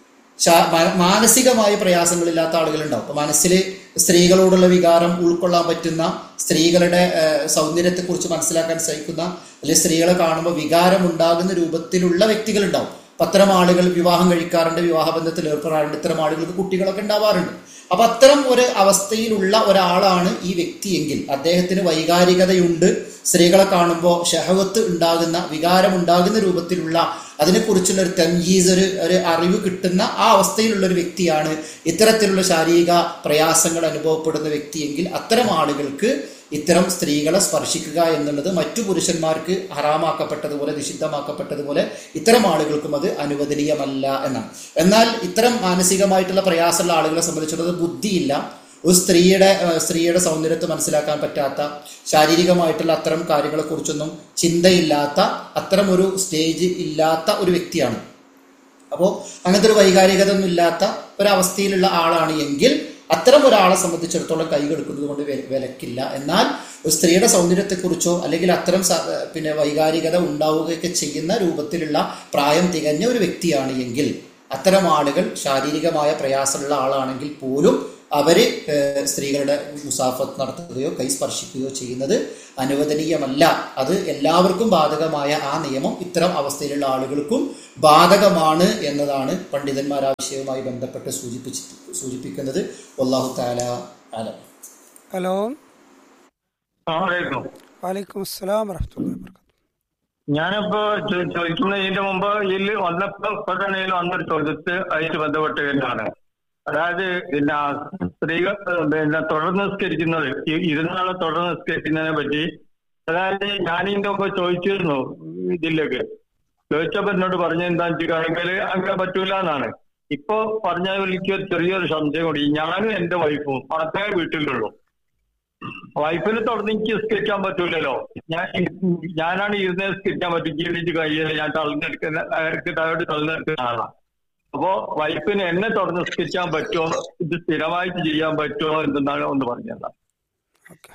ശാ- മാ- മാനസികമായ പ്രയാസങ്ങളില്ലാത്ത ആളുകളുണ്ടാവും അപ്പൊ മനസ്സിൽ സ്ത്രീകളോടുള്ള വികാരം ഉൾക്കൊള്ളാൻ പറ്റുന്ന സ്ത്രീകളുടെ ഏഹ്, സൗന്ദര്യത്തെക്കുറിച്ച് മനസ്സിലാക്കാൻ സഹിക്കുന്ന അല്ലെങ്കിൽ സ്ത്രീകളെ കാണുമ്പോൾ വികാരം ഉണ്ടാകുന്ന രൂപത്തിലുള്ള വ്യക്തികളുണ്ടാവും അപ്പൊ അത്തരം ആളുകൾ വിവാഹം കഴിക്കാറുണ്ട് വിവാഹബന്ധത്തിൽ ഏർപ്പെടാറുണ്ട് ഇത്തരം ആളുകൾക്ക് കുട്ടികളൊക്കെ ഉണ്ടാവാറുണ്ട് അപ്പൊ അത്തരം ഒരു അവസ്ഥയിലുള്ള ഒരാളാണ് ഈ വ്യക്തിയെങ്കിൽ അദ്ദേഹത്തിന് വൈകാരികതയുണ്ട് സ്ത്രീകളെ കാണുമ്പോൾ ഷഹവത്ത് ഉണ്ടാകുന്ന വികാരം ഉണ്ടാകുന്ന രൂപത്തിലുള്ള അതിനെക്കുറിച്ചുള്ള ഒരു തംയീസ് ഒരു ഒരു അറിവ് കിട്ടുന്ന ആ അവസ്ഥയിലുള്ള ഒരു വ്യക്തിയാണ് ഇത്തരത്തിലുള്ള ശാരീരിക പ്രയാസങ്ങൾ അനുഭവപ്പെടുന്ന വ്യക്തിയെങ്കിൽ അത്തരം ആളുകൾക്ക് ഇത്തരം സ്ത്രീകളെ സ്പർശിക്കുക എന്നുള്ളത് മറ്റു പുരുഷന്മാർക്ക് ഹറാമാക്കപ്പെട്ടതുപോലെ നിഷിദ്ധമാക്കപ്പെട്ടതുപോലെ ഇത്തരം ആളുകൾക്കും അത് അനുവദനീയമല്ല എന്നാണ് എന്നാൽ ഇത്തരം മാനസികമായിട്ടുള്ള പ്രയാസമുള്ള ആളുകളെ സംബന്ധിച്ചിടത്തോളം ബുദ്ധിയില്ല ഒരു സ്ത്രീയുടെ ഏഹ്, സ്ത്രീയുടെ സൗന്ദര്യത്തെ മനസ്സിലാക്കാൻ പറ്റാത്ത ശാരീരികമായിട്ടുള്ള അത്തരം കാര്യങ്ങളെക്കുറിച്ചൊന്നും ചിന്തയില്ലാത്ത അത്തരം ഒരു സ്റ്റേജ് ഇല്ലാത്ത ഒരു വ്യക്തിയാണ് അപ്പോൾ അങ്ങനത്തെ ഒരു വൈകാരികത ഒന്നും ഇല്ലാത്ത ഒരവസ്ഥയിലുള്ള ആളാണ് എങ്കിൽ അത്തരം ഒരാളെ സംബന്ധിച്ചിടത്തോളം കൈ കെടുക്കുന്നത് കൊണ്ട് വെ- വിലക്കില്ല എന്നാൽ ഒരു സ്ത്രീയുടെ സൗന്ദര്യത്തെക്കുറിച്ചോ അല്ലെങ്കിൽ അത്തരം സ- പിന്നെ വൈകാരികത ഉണ്ടാവുകയൊക്കെ ചെയ്യുന്ന രൂപത്തിലുള്ള പ്രായം തികഞ്ഞ ഒരു വ്യക്തിയാണ് എങ്കിൽ അത്തരം ആളുകൾ ശാരീരികമായ പ്രയാസമുള്ള ആളാണെങ്കിൽ പോലും അവര് ഏഹ്, സ്ത്രീകളുടെ മുസാഫത്ത് നടത്തുകയോ കൈ സ്പർശിക്കുകയോ ചെയ്യുന്നത് അനുവദനീയമല്ല അത് എല്ലാവർക്കും ബാധകമായ ആ നിയമം ഇത്തരം അവസ്ഥയിലുള്ള ആളുകൾക്കും ബാധകമാണ് എന്നതാണ് പണ്ഡിതന്മാർ ആ വിഷയവുമായി ബന്ധപ്പെട്ട് സൂചിപ്പിച്ച് സൂചിപ്പിക്കുന്നത് അള്ളാഹു താല ആലം ഹലോ ആളായിരുന്നു വലൈക്കും അസ്സലാം വറഹ്മത്തുള്ളാഹി വബറകാതുഹു ഞാനിപ്പോ ചോ- ചോദിക്കുന്നതിന്റെ മുമ്പ് ഇതിൽ വന്നപ്പോ ഇപ്പൊ തന്നെ ഇതിൽ വന്നൊരു ചോദ്യത്തെ ആയിട്ട് ബന്ധപ്പെട്ട് തന്നെയാണ് അതായത് പിന്നെ സ്ത്രീകൾ പിന്നെ തുടർന്ന് നിസ്കരിക്കുന്നത് ഈ- ഇരുന്നാളെ തുടർന്ന് നിസ്കരിക്കുന്നതിനെ പറ്റി അതായത് ഞാൻ ഇതിന്റെ മുമ്പ് ചോദിച്ചിരുന്നു ഇതിലേക്ക് ചോദിച്ചപ്പോ എന്നോട് പറഞ്ഞ എന്താന്ന് വെച്ചിട്ടുണ്ടെങ്കിൽ അങ്ങനെ പറ്റൂല എന്നാണ് ഇപ്പൊ പറഞ്ഞ എനിക്ക് ഒരു ചെറിയൊരു സംശയം കൂടി ഞാനും എന്റെ വൈഫും മാത്രമേ വീട്ടിലുള്ളൂ വൈഫിന് തുടർന്ന് എനിക്ക് നിസ്കരിക്കാൻ പറ്റൂലല്ലോ ഞാൻ ഞാനാണ് ഇരുന്ന് നിസ്കരിക്കാൻ പറ്റും എനിക്ക് കഴിയില്ല ഞാൻ തളർന്നെടുക്കുന്ന അവർക്ക് താഴോട്ട് തളർന്നെടുക്കുന്ന ആളാണ് അപ്പോ വൈഫിന് എന്നെ തുടർന്ന് നിസ്കരിക്കാൻ പറ്റുമോ ഇത് സ്ഥിരമായിട്ട് ചെയ്യാൻ പറ്റുമോ എന്തെന്നാണ് ഒന്ന് പറഞ്ഞത് ഓക്കെ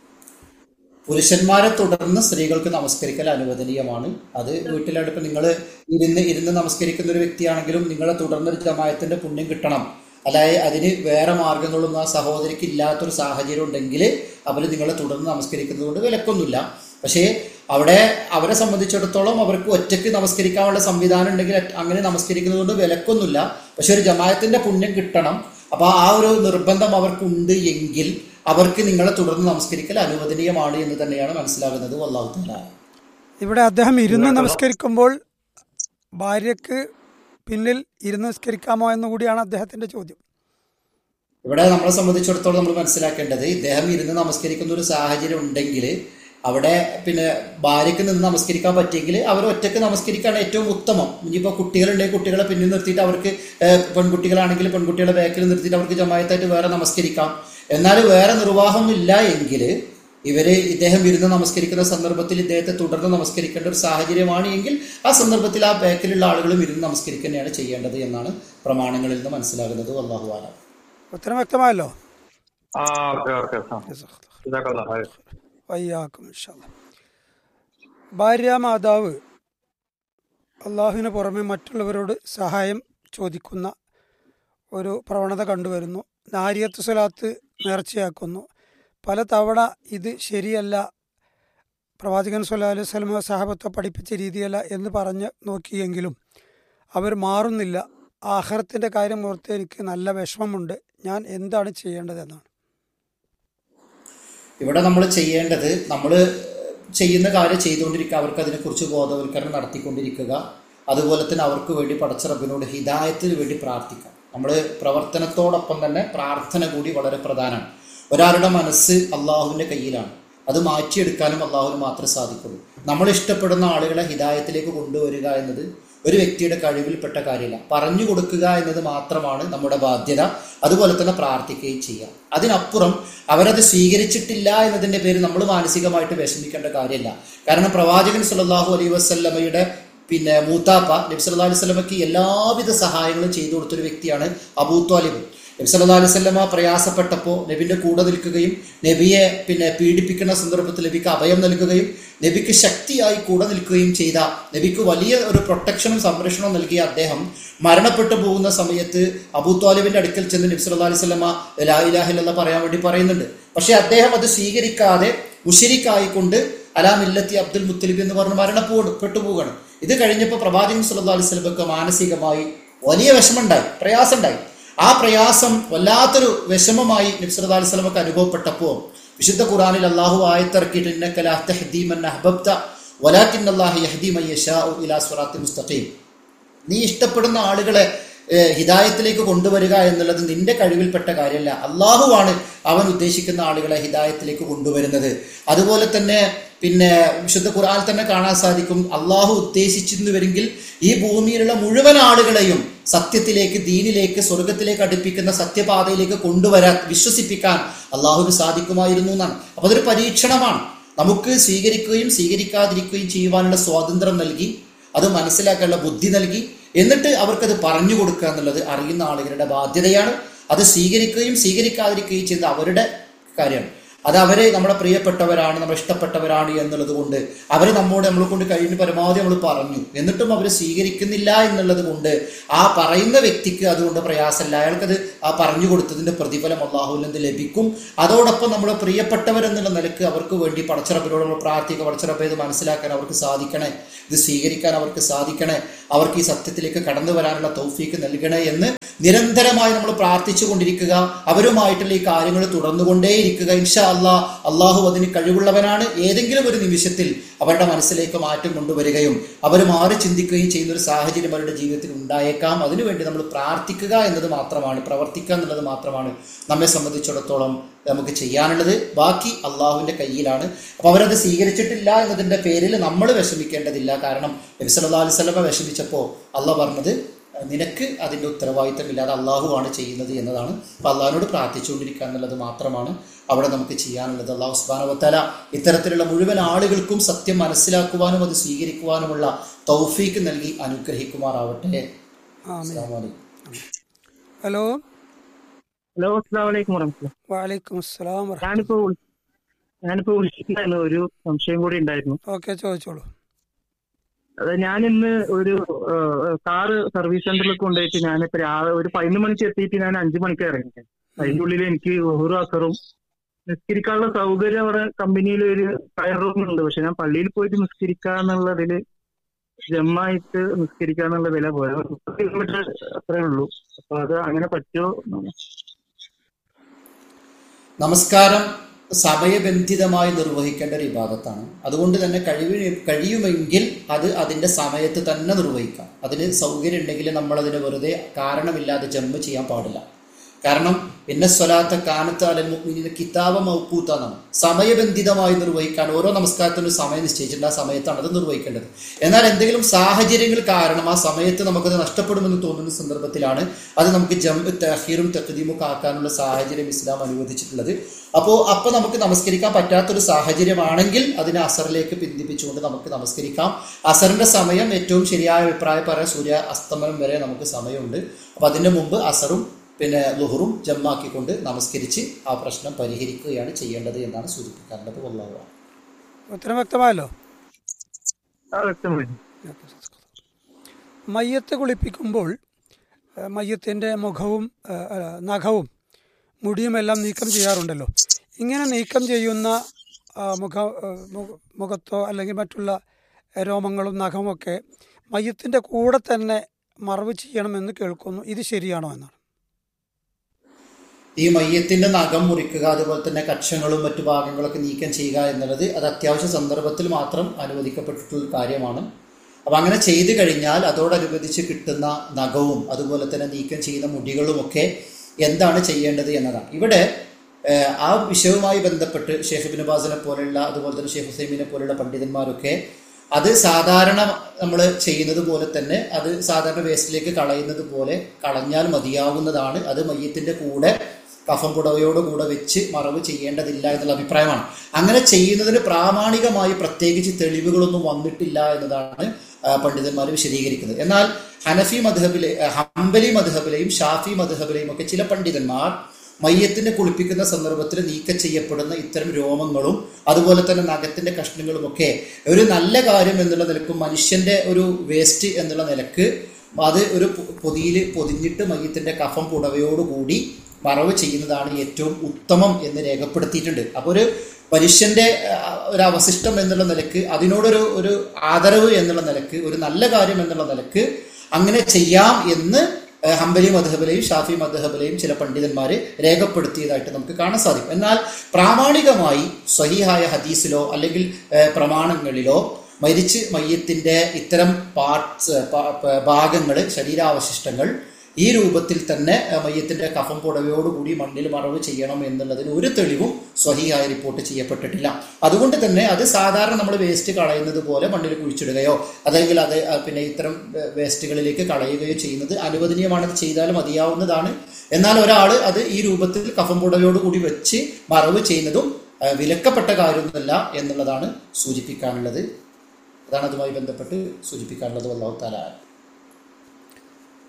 പുരുഷന്മാരെ തുടർന്ന് സ്ത്രീകൾക്ക് നമസ്കരിക്കൽ അനുവദനീയമാണ് അത് വീട്ടിലടുപ്പ് നിങ്ങൾ ഇരുന്ന് ഇരുന്ന് നമസ്കരിക്കുന്ന ഒരു വ്യക്തിയാണെങ്കിലും നിങ്ങളെ തുടർന്നൊരു ജമായത്തിന്റെ പുണ്യം കിട്ടണം അല്ലാതെ അതിന് വേറെ മാർഗങ്ങളൊന്നും ആ സഹോദരിക്ക് ഇല്ലാത്തൊരു സാഹചര്യം ഉണ്ടെങ്കിൽ അവർ നിങ്ങളെ തുടർന്ന് നമസ്കരിക്കുന്നത് കൊണ്ട് വിലക്കൊന്നുമില്ല പക്ഷേ അവിടെ അവരെ സംബന്ധിച്ചിടത്തോളം അവർക്ക് ഒറ്റയ്ക്ക് നമസ്കരിക്കാനുള്ള സംവിധാനം ഉണ്ടെങ്കിൽ അറ്റ് അങ്ങനെ നമസ്കരിക്കുന്നത് കൊണ്ട് വിലക്കൊന്നുമില്ല പക്ഷെ ഒരു ജമായത്തിന്റെ പുണ്യം കിട്ടണം അപ്പൊ ആ ഒരു നിർബന്ധം അവർക്കുണ്ട് എങ്കിൽ അവർക്ക് നിങ്ങളെ തുടർന്ന് നമസ്കരിക്കൽ അനുവദനീയമാണ് എന്ന് തന്നെയാണ് മനസ്സിലാകുന്നത് വല്ലാഹു തആല ഇവിടെ അദ്ദേഹം ഇരുന്ന് നമസ്കരിക്കുമ്പോൾ ഭാര്യക്ക് പിന്നിൽ ഇരുന്ന് നിസ്കരിക്കാമോ എന്ന് കൂടിയാണ് അദ്ദേഹത്തിന്റെ ചോദ്യം ഇവിടെ നമ്മളെ സംബന്ധിച്ചിടത്തോളം നമ്മൾ മനസ്സിലാക്കേണ്ടത് ഇദ്ദേഹം ഇരുന്ന് നമസ്കരിക്കുന്ന ഒരു സാഹചര്യം ഉണ്ടെങ്കിൽ അവിടെ പിന്നെ ഭാര്യയ്ക്ക് നിന്ന് നമസ്കരിക്കാൻ പറ്റിയെങ്കിൽ അവർ ഒറ്റയ്ക്ക് നമസ്കരിക്കാണ് ഏറ്റവും ഉത്തമം ഇനിയിപ്പോൾ കുട്ടികളുണ്ടെങ്കിൽ കുട്ടികളെ പിന്നിൽ നിർത്തിയിട്ട് അവർക്ക് ഏഹ്, പെൺകുട്ടികളാണെങ്കിൽ പെൺകുട്ടികളെ ബാക്കിൽ നിർത്തിയിട്ട് അവർക്ക് ജമായത്തായിട്ട് വേറെ നമസ്കരിക്കാം എന്നാൽ വേറെ നിർവാഹം ഇല്ല എങ്കിൽ ഇവര് ഇദ്ദേഹം ഇരുന്ന് നമസ്കരിക്കുന്ന സന്ദർഭത്തിൽ ഇദ്ദേഹത്തെ തുടർന്ന് നമസ്കരിക്കേണ്ട ഒരു സാഹചര്യമാണ് എങ്കിൽ ആ സന്ദർഭത്തിൽ ആ ബാക്കിലുള്ള ആളുകളും ഇരുന്ന് നമസ്കരിക്കുകയാണ് ചെയ്യേണ്ടത് എന്നാണ് പ്രമാണങ്ങളിൽ നിന്ന് മനസ്സിലാകുന്നത് അള്ളാഹു ആലം ഉത്തരം വ്യക്തമായല്ലോ ആ ഓക്കെ ഓക്കെ ഇതൊക്കെ വയ്യാക്കും ഇൻഷാല്ലാ. ഭാര്യ മാതാവ് അള്ളാഹുവിന് പുറമെ മറ്റുള്ളവരോട് സഹായം ചോദിക്കുന്ന ഒരു പ്രവണത കണ്ടുവരുന്നു നാരിയത്ത് സ്വലാത്ത് നേർച്ചയാക്കുന്നു പല തവണ ഇത് ശരിയല്ല പ്രവാചകൻ സല്ലാ അലൈഹി സ്വലമ സഹാബത്തെ പഠിപ്പിച്ച രീതിയല്ല എന്ന് പറഞ്ഞ് നോക്കിയെങ്കിലും അവർ മാറുന്നില്ല ആഹാരത്തിൻ്റെ കാര്യം ഓർത്ത് എനിക്ക് നല്ല വിഷമമുണ്ട് ഞാൻ എന്താണ് ചെയ്യേണ്ടതെന്നാണ് ഇവിടെ നമ്മൾ ചെയ്യേണ്ടത് നമ്മൾ ചെയ്യുന്ന കാര്യം ചെയ്തുകൊണ്ടിരിക്കുക അവർക്ക് അതിനെക്കുറിച്ച് ബോധവൽക്കരണം നടത്തിക്കൊണ്ടിരിക്കുക അതുപോലെ തന്നെ അവർക്ക് വേണ്ടി പടച്ച റബ്ബിനോട് ഹിദായത്തിന് വേണ്ടി പ്രാർത്ഥിക്കാം നമ്മൾ പ്രവർത്തനത്തോടൊപ്പം തന്നെ പ്രാർത്ഥന കൂടി വളരെ പ്രധാനമാണ് ഒരാളുടെ മനസ്സ് അള്ളാഹുവിൻ്റെ കയ്യിലാണ് അത് മാറ്റിയെടുക്കാനും അള്ളാഹുവിന് മാത്രമേ സാധിക്കുള്ളൂ നമ്മൾ ഇഷ്ടപ്പെടുന്ന ആളുകളെ ഹിദായത്തിലേക്ക് കൊണ്ടുവരിക എന്നത് ഒരു വ്യക്തിയുടെ കഴിവിൽപ്പെട്ട കാര്യമില്ല പറഞ്ഞു കൊടുക്കുക എന്നത് മാത്രമാണ് നമ്മുടെ ബാധ്യത അതുപോലെ തന്നെ പ്രാർത്ഥിക്കുകയും ചെയ്യാം അതിനപ്പുറം അവരത് സ്വീകരിച്ചിട്ടില്ല എന്നതിൻ്റെ പേര് നമ്മൾ മാനസികമായിട്ട് വിഷമിക്കേണ്ട കാര്യമില്ല കാരണം പ്രവാചകൻ സല്ലല്ലാഹു അലൈഹി വസല്ലമയുടെ പിന്നെ മൂത്താപ്പ നബി സല്ലല്ലാഹു അലൈഹി വസല്ലമയ്ക്ക് എല്ലാവിധ സഹായങ്ങളും ചെയ്തു കൊടുത്തൊരു വ്യക്തിയാണ് അബൂ ത്വാലിബ് നബി സല്ലല്ലാഹു അലൈഹി വസല്ലമ പ്രയാസപ്പെട്ടപ്പോൾ നബിന്റെ കൂടെ നിൽക്കുകയും നബിയെ പിന്നെ പീഡിപ്പിക്കുന്ന സന്ദർഭത്തിൽ നബിക്ക് അഭയം നൽകുകയും നബിക്ക് ശക്തിയായി കൂടെ നിൽക്കുകയും ചെയ്ത നബിക്ക് വലിയ ഒരു പ്രൊട്ടക്ഷനും സംരക്ഷണവും നൽകിയ അദ്ദേഹം മരണപ്പെട്ടു പോകുന്ന സമയത്ത് അബൂ ത്വാലിബിന്റെ അടുക്കൽ ചെന്ന് നബി സല്ലല്ലാഹു അലൈഹി വസല്ലമ ലാ ഇലാഹ ഇല്ലല്ലാഹ് പറയാൻ വേണ്ടി പറയുന്നുണ്ട് പക്ഷെ അദ്ദേഹം അത് സ്വീകരിക്കാതെ മുഷിരിക്കായിക്കൊണ്ട് അലാ മില്ലത്തി അബ്ദുൽ മുത്തലിബ് എന്ന് പറഞ്ഞ് മരണപ്പെട്ടു പോവുകയാണ് ഇത് കഴിഞ്ഞപ്പോൾ പ്രവാചകൻ സല്ലല്ലാഹു അലൈഹി വസല്ലമക്ക് മാനസികമായി വലിയ വിഷമമുണ്ടായി പ്രയാസമുണ്ടായി ആ പ്രയാസം വല്ലാത്തൊരു വിഷമമായി നബി സല്ലല്ലാഹു അലൈഹി വസല്ലമക്ക് അനുഭവപ്പെട്ടപ്പോൾ വിശുദ്ധ ഖുർആനിൽ അല്ലാഹു ആയത്തിറക്കിയിട്ട് ഇന്നക ലാ തഹ്ദീ മൻ അഹ്ബബ്ത വലാകിൻ അല്ലാഹു യഹ്ദീ മൻ യശാഉ ഇലാ സിറാത്തിൽ മുസ്തഖീം നീ ഇഷ്ടപ്പെടുന്ന ആളുകളെ ഏഹ്, ഹിദായത്തിലേക്ക് കൊണ്ടുവരിക എന്നുള്ളത് നിന്റെ കഴിവിൽപ്പെട്ട കാര്യമല്ല അള്ളാഹുവാണ് അവൻ ഉദ്ദേശിക്കുന്ന ആളുകളെ ഹിദായത്തിലേക്ക് കൊണ്ടുവരുന്നത് അതുപോലെ തന്നെ പിന്നെ വിശുദ്ധ ഖുർആൻ തന്നെ കാണാൻ സാധിക്കും അള്ളാഹു ഉദ്ദേശിച്ചിരുന്നുവെങ്കിൽ ഈ ഭൂമിയിലുള്ള മുഴുവൻ ആളുകളെയും സത്യത്തിലേക്ക് ദീനിലേക്ക് സ്വർഗത്തിലേക്ക് അടുപ്പിക്കുന്ന സത്യപാതയിലേക്ക് കൊണ്ടുവരാൻ വിശ്വസിപ്പിക്കാൻ അള്ളാഹുവിന് സാധിക്കുമായിരുന്നു എന്നാണ് അപ്പൊ അതൊരു പരീക്ഷണമാണ് നമുക്ക് സ്വീകരിക്കുകയും സ്വീകരിക്കാതിരിക്കുകയും ചെയ്യുവാനുള്ള സ്വാതന്ത്ര്യം നൽകി അത് മനസ്സിലാക്കാനുള്ള ബുദ്ധി നൽകി എന്നിട്ട് അവർക്കത് പറഞ്ഞു കൊടുക്കുക എന്നുള്ളത് അറിയുന്ന ആളുകളുടെ ബാധ്യതയാണ് അത് സ്വീകരിക്കുകയും സ്വീകരിക്കാതിരിക്കുകയും ചെയ്യുന്നത് അവരുടെ കാര്യമാണ് അത് അവര് നമ്മുടെ പ്രിയപ്പെട്ടവരാണ് നമ്മുടെ ഇഷ്ടപ്പെട്ടവരാണ് എന്നുള്ളത് കൊണ്ട് അവർ നമ്മോട് നമ്മളെ കൊണ്ട് കഴിയുന്ന പരമാവധി നമ്മൾ പറഞ്ഞു എന്നിട്ടും അവർ സ്വീകരിക്കുന്നില്ല എന്നുള്ളത് കൊണ്ട് ആ പറയുന്ന വ്യക്തിക്ക് അതുകൊണ്ട് പ്രയാസമല്ല അയാൾക്കത് ആ പറഞ്ഞു കൊടുത്തതിന്റെ പ്രതിഫലം അള്ളാഹുവിൽ നിന്ന് ലഭിക്കും അതോടൊപ്പം നമ്മുടെ പ്രിയപ്പെട്ടവരെന്നുള്ള നിലക്ക് അവർക്ക് വേണ്ടി പടച്ചിറപ്പിനോട് നമ്മൾ പ്രാർത്ഥിക്കുക പടച്ചിറപ്പ് ഇത് മനസ്സിലാക്കാൻ അവർക്ക് സാധിക്കണേ ഇത് സ്വീകരിക്കാൻ അവർക്ക് സാധിക്കണേ അവർക്ക് ഈ സത്യത്തിലേക്ക് കടന്നു വരാനുള്ള തൗഫീക്ക് നൽകണേ എന്ന് നിരന്തരമായി നമ്മൾ പ്രാർത്ഥിച്ചു കൊണ്ടിരിക്കുക അവരുമായിട്ടുള്ള ഈ കാര്യങ്ങൾ തുടർന്നുകൊണ്ടേയിരിക്കുക ഇൻഷാ അള്ളാ അള്ളാഹു അതിന് കഴിവുള്ളവനാണ് ഏതെങ്കിലും ഒരു നിമിഷത്തിൽ അവരുടെ മനസ്സിലേക്ക് മാറ്റം കൊണ്ടുവരികയും അവർ മാറി ചിന്തിക്കുകയും ചെയ്യുന്ന ഒരു സാഹചര്യം അവരുടെ ജീവിതത്തിൽ ഉണ്ടായേക്കാം അതിനുവേണ്ടി നമ്മൾ പ്രാർത്ഥിക്കുക എന്നത് മാത്രമാണ് പ്രവർത്തിക്കുക എന്നുള്ളത് മാത്രമാണ് നമ്മെ സംബന്ധിച്ചിടത്തോളം നമുക്ക് ചെയ്യാനുള്ളത് ബാക്കി അള്ളാഹുവിന്റെ കയ്യിലാണ് അപ്പൊ അവരത് സ്വീകരിച്ചിട്ടില്ല എന്നതിന്റെ പേരിൽ നമ്മൾ വിഷമിക്കേണ്ടതില്ല കാരണം നബി സല്ലല്ലാഹു അലൈഹി വസല്ലമ വിഷമിച്ചപ്പോൾ അള്ളാഹ് പറഞ്ഞത് നിനക്ക് അതിന്റെ ഉത്തരവാദിത്തമില്ല അത് അള്ളാഹുവാണ് ചെയ്യുന്നത് എന്നതാണ് അപ്പൊ അള്ളാഹിനോട് പ്രാർത്ഥിച്ചുകൊണ്ടിരിക്കുക എന്നുള്ളത് മാത്രമാണ് അവിടെ നമുക്ക് ചെയ്യാനുള്ളത് അള്ളാഹു സുബാനവത്തല ഇത്തരത്തിലുള്ള മുഴുവൻ ആളുകൾക്കും സത്യം മനസ്സിലാക്കുവാനും അത് സ്വീകരിക്കുവാനുമുള്ള തൗഫീക്ക് നൽകി അനുഗ്രഹിക്കുമാറാവട്ടെ ആമീൻ അസ്സലാമു അലൈക്കും ഹലോ ഹലോ അസ്സാം വലൈക്കും വറഹ്മത്തുള്ളാഹി വാലൈക്കും അസ്സലാം വറഹ്മ- ഞാനിപ്പോ വിളി- ഞാനിപ്പോ വിളിച്ചിട്ടുണ്ടായിരുന്നു ഒരു സംശയം കൂടി ഉണ്ടായിരുന്നു ഓക്കെ ചോദിച്ചോളൂ അത് ഞാൻ ഇന്ന് ഒരു കാറ് സർവീസ് സെന്ററിൽ കൊണ്ടുപോയിട്ട് ഞാനിപ്പോ രാവിലെ ഒരു പതിനൊന്ന് മണിക്ക് എത്തിയിട്ട് ഞാൻ അഞ്ചു മണിക്ക് ഇറങ്ങി അതിന്റെ ഉള്ളിൽ എനിക്ക് ഓരോ അസറും നിസ്കരിക്കാനുള്ള സൗകര്യം അവിടെ കമ്പനിയിൽ ഒരു ഫയർ റൂം ഉണ്ട് പക്ഷെ ഞാൻ പള്ളിയിൽ പോയിട്ട് നിസ്കരിക്കാന്നുള്ളതില് ജമ്മായിട്ട് നിസ്കരിക്കാന്നുള്ള വില പോലെ കിലോമീറ്റർ അത്രേ ഉള്ളൂ അപ്പൊ അത് അങ്ങനെ പറ്റുമോ നമസ്കാരം സമയബന്ധിതമായി നിർവഹിക്കേണ്ട ഒരു വിഭാഗത്താണ് അതുകൊണ്ട് തന്നെ കഴിവ് കഴിയുമെങ്കിൽ അത് അതിൻ്റെ സമയത്ത് തന്നെ നിർവഹിക്കാം അതിന് സൗകര്യം ഉണ്ടെങ്കിൽ നമ്മളതിന് വെറുതെ കാരണമില്ലാതെ ജമ്മ് ചെയ്യാൻ പാടില്ല കാരണം പിന്നെ സ്വലാത്ത കാനത്ത് അലൽ മുഅ്മിനീന കിതാബ മൗക്കൂത്ത എന്നാണ് സമയബന്ധിതമായി നിർവഹിക്കാൻ ഓരോ നമസ്കാരത്തിനും ഒരു സമയം നിശ്ചയിച്ചിട്ടുണ്ട് ആ സമയത്താണ് അത് നിർവഹിക്കേണ്ടത് എന്നാൽ എന്തെങ്കിലും സാഹചര്യങ്ങൾ കാരണം ആ സമയത്ത് നമുക്കത് നഷ്ടപ്പെടുമെന്ന് തോന്നുന്ന സന്ദർഭത്തിലാണ് അത് നമുക്ക് ജം തഹീറും തഖദീമും ഒക്കെ ആക്കാനുള്ള സാഹചര്യം ഇസ്ലാം അനുവദിച്ചിട്ടുള്ളത് അപ്പോൾ അപ്പോൾ നമുക്ക് നമസ്കരിക്കാൻ പറ്റാത്തൊരു സാഹചര്യമാണെങ്കിൽ അതിനെ അസറിലേക്ക് പിന്തിപ്പിച്ചുകൊണ്ട് നമുക്ക് നമസ്കരിക്കാം അസറിന്റെ സമയം ഏറ്റവും ശരിയായ അഭിപ്രായം പറയാൻ സൂര്യ അസ്തമനം വരെ നമുക്ക് സമയമുണ്ട് അപ്പോൾ അതിന്റെ മുമ്പ് അസറും പിന്നെ ലുഹറും ജമ്മാക്കിക്കൊണ്ട് നമസ്കരിച്ച് ആ പ്രശ്നം പരിഹരിക്കുകയാണ് ചെയ്യേണ്ടത് എന്നാണ് സൂചിപ്പിക്കാറുള്ളത് വല്ലാഹു അഅലം. ഉത്തരം വ്യക്തമായല്ലോ ആ വ്യക്തമായി മയ്യത്ത് കുളിപ്പിക്കുമ്പോൾ ഏഹ്, മയ്യത്തിൻ്റെ മുഖവും ഏഹ്, അല്ല, നഖവും മുടിയുമെല്ലാം നീക്കം ചെയ്യാറുണ്ടല്ലോ ഇങ്ങനെ നീക്കം ചെയ്യുന്ന ആ, മുഖ ഏഹ്, മുഖ- മുഖത്തോ അല്ലെങ്കിൽ മറ്റുള്ള രോമങ്ങളും നഖമൊക്കെ മയ്യത്തിൻ്റെ കൂടെ തന്നെ മറവ് ചെയ്യണമെന്ന് കേൾക്കുന്നു ഇത് ശരിയാണോ എന്നാണ് ഈ മയ്യത്തിന്റെ നഖം മുറിക്കുക അതുപോലെ തന്നെ കക്ഷങ്ങളും മറ്റു ഭാഗങ്ങളൊക്കെ നീക്കം ചെയ്യുക എന്നുള്ളത് അത് അത്യാവശ്യ സന്ദർഭത്തിൽ മാത്രം അനുവദിക്കപ്പെട്ടിട്ടുള്ള കാര്യമാണ് അപ്പം അങ്ങനെ ചെയ്തു കഴിഞ്ഞാൽ അതോടനുബന്ധിച്ച് കിട്ടുന്ന നഖവും അതുപോലെ തന്നെ നീക്കം ചെയ്യുന്ന മുടികളുമൊക്കെ എന്താണ് ചെയ്യേണ്ടത് എന്നതാണ് ഇവിടെ ഏഹ്, ആ വിഷയവുമായി ബന്ധപ്പെട്ട് ഷെയ്ഖ് ബിൻ ബാസിനെ പോലെയുള്ള അതുപോലെ തന്നെ ഷെയ്ഖ് ഹുസൈമിനെ പോലെയുള്ള പണ്ഡിതന്മാരൊക്കെ അത് സാധാരണ നമ്മൾ ചെയ്യുന്നത് പോലെ തന്നെ അത് സാധാരണ വേസ്റ്റിലേക്ക് കളയുന്നത് പോലെ കളഞ്ഞാൽ മതിയാവുന്നതാണ് അത് മയ്യത്തിന്റെ കൂടെ കഫം പുടവയോട് കൂടെ വെച്ച് മറവ് ചെയ്യേണ്ടതില്ല എന്നുള്ള അഭിപ്രായമാണ് അങ്ങനെ ചെയ്യുന്നതിന് പ്രാമാണികമായി പ്രത്യേകിച്ച് തെളിവുകളൊന്നും വന്നിട്ടില്ല എന്നതാണ് പണ്ഡിതന്മാർ വിശദീകരിക്കുന്നത് എന്നാൽ ഹനഫി മധഹബിലെ ഹംബലി മധഹബിലെയും ഷാഫി മധഹബിലെയും ഒക്കെ ചില പണ്ഡിതന്മാർ മയ്യത്തിനെ കുളിപ്പിക്കുന്ന സന്ദർഭത്തിൽ നീക്കം ചെയ്യപ്പെടുന്ന ഇത്തരം രോമങ്ങളും അതുപോലെ തന്നെ നഖത്തിന്റെ കഷ്ണങ്ങളും ഒക്കെ ഒരു നല്ല കാര്യം എന്നുള്ള നിലക്കും മനുഷ്യന്റെ ഒരു വേസ്റ്റ് എന്നുള്ള നിലക്ക് അത് ഒരു പൊതിയിൽ പൊതിഞ്ഞിട്ട് മയ്യത്തിന്റെ കഫം പുടവയോടുകൂടി മറവ് ചെയ്യുന്നതാണ് ഏറ്റവും ഉത്തമം എന്ന് രേഖപ്പെടുത്തിയിട്ടുണ്ട് അപ്പോൾ ഒരു മനുഷ്യന്റെ ആ, ഒരു അവശിഷ്ടം എന്നുള്ള നിലക്ക് അതിനോടൊരു ഒരു ആദരവ് എന്നുള്ള നിലക്ക് ഒരു നല്ല കാര്യം എന്നുള്ള നിലക്ക് അങ്ങനെ ചെയ്യാം എന്ന് ഏഹ്, ഹംബലി മധബിലെയും ഷാഫി മധബിലെയും ചില പണ്ഡിതന്മാര് രേഖപ്പെടുത്തിയതായിട്ട് നമുക്ക് കാണാൻ സാധിക്കും എന്നാൽ പ്രാമാണികമായി സ്വഹീഹായ ഹദീസിലോ അല്ലെങ്കിൽ ഏഹ്, പ്രമാണങ്ങളിലോ മരിച്ച് മയ്യത്തിന്റെ ഇത്തരം പാർട്സ് ഭാഗങ്ങൾ ശരീരാവശിഷ്ടങ്ങൾ ഈ രൂപത്തിൽ തന്നെ ഏഹ്, മയ്യത്തിന്റെ കഫം പുടവയോടുകൂടി മണ്ണിൽ മറവ് ചെയ്യണം എന്നുള്ളതിന് ഒരു തെളിവും സ്വഹിയായി റിപ്പോർട്ട് ചെയ്യപ്പെട്ടിട്ടില്ല അതുകൊണ്ട് തന്നെ അത് സാധാരണ നമ്മൾ വേസ്റ്റ് കളയുന്നത് പോലെ മണ്ണിൽ കുഴിച്ചിടുകയോ അല്ലെങ്കിൽ അത് ആ, പിന്നെ ഇത്തരം ഏഹ്, വേസ്റ്റുകളിലേക്ക് കളയുകയോ ചെയ്യുന്നത് അനുവദനീയമാണ് അത് ചെയ്താൽ മതിയാവുന്നതാണ് എന്നാൽ ഒരാൾ അത് ഈ രൂപത്തിൽ കഫം പുടവയോടുകൂടി വെച്ച് മറവ് ചെയ്യുന്നതും ഏഹ്, വിലക്കപ്പെട്ട കാര്യമൊന്നുമല്ല എന്നുള്ളതാണ് സൂചിപ്പിക്കാനുള്ളത് അതാണ് അതുമായി ബന്ധപ്പെട്ട് സൂചിപ്പിക്കാനുള്ളത് വല്ലാഹു താല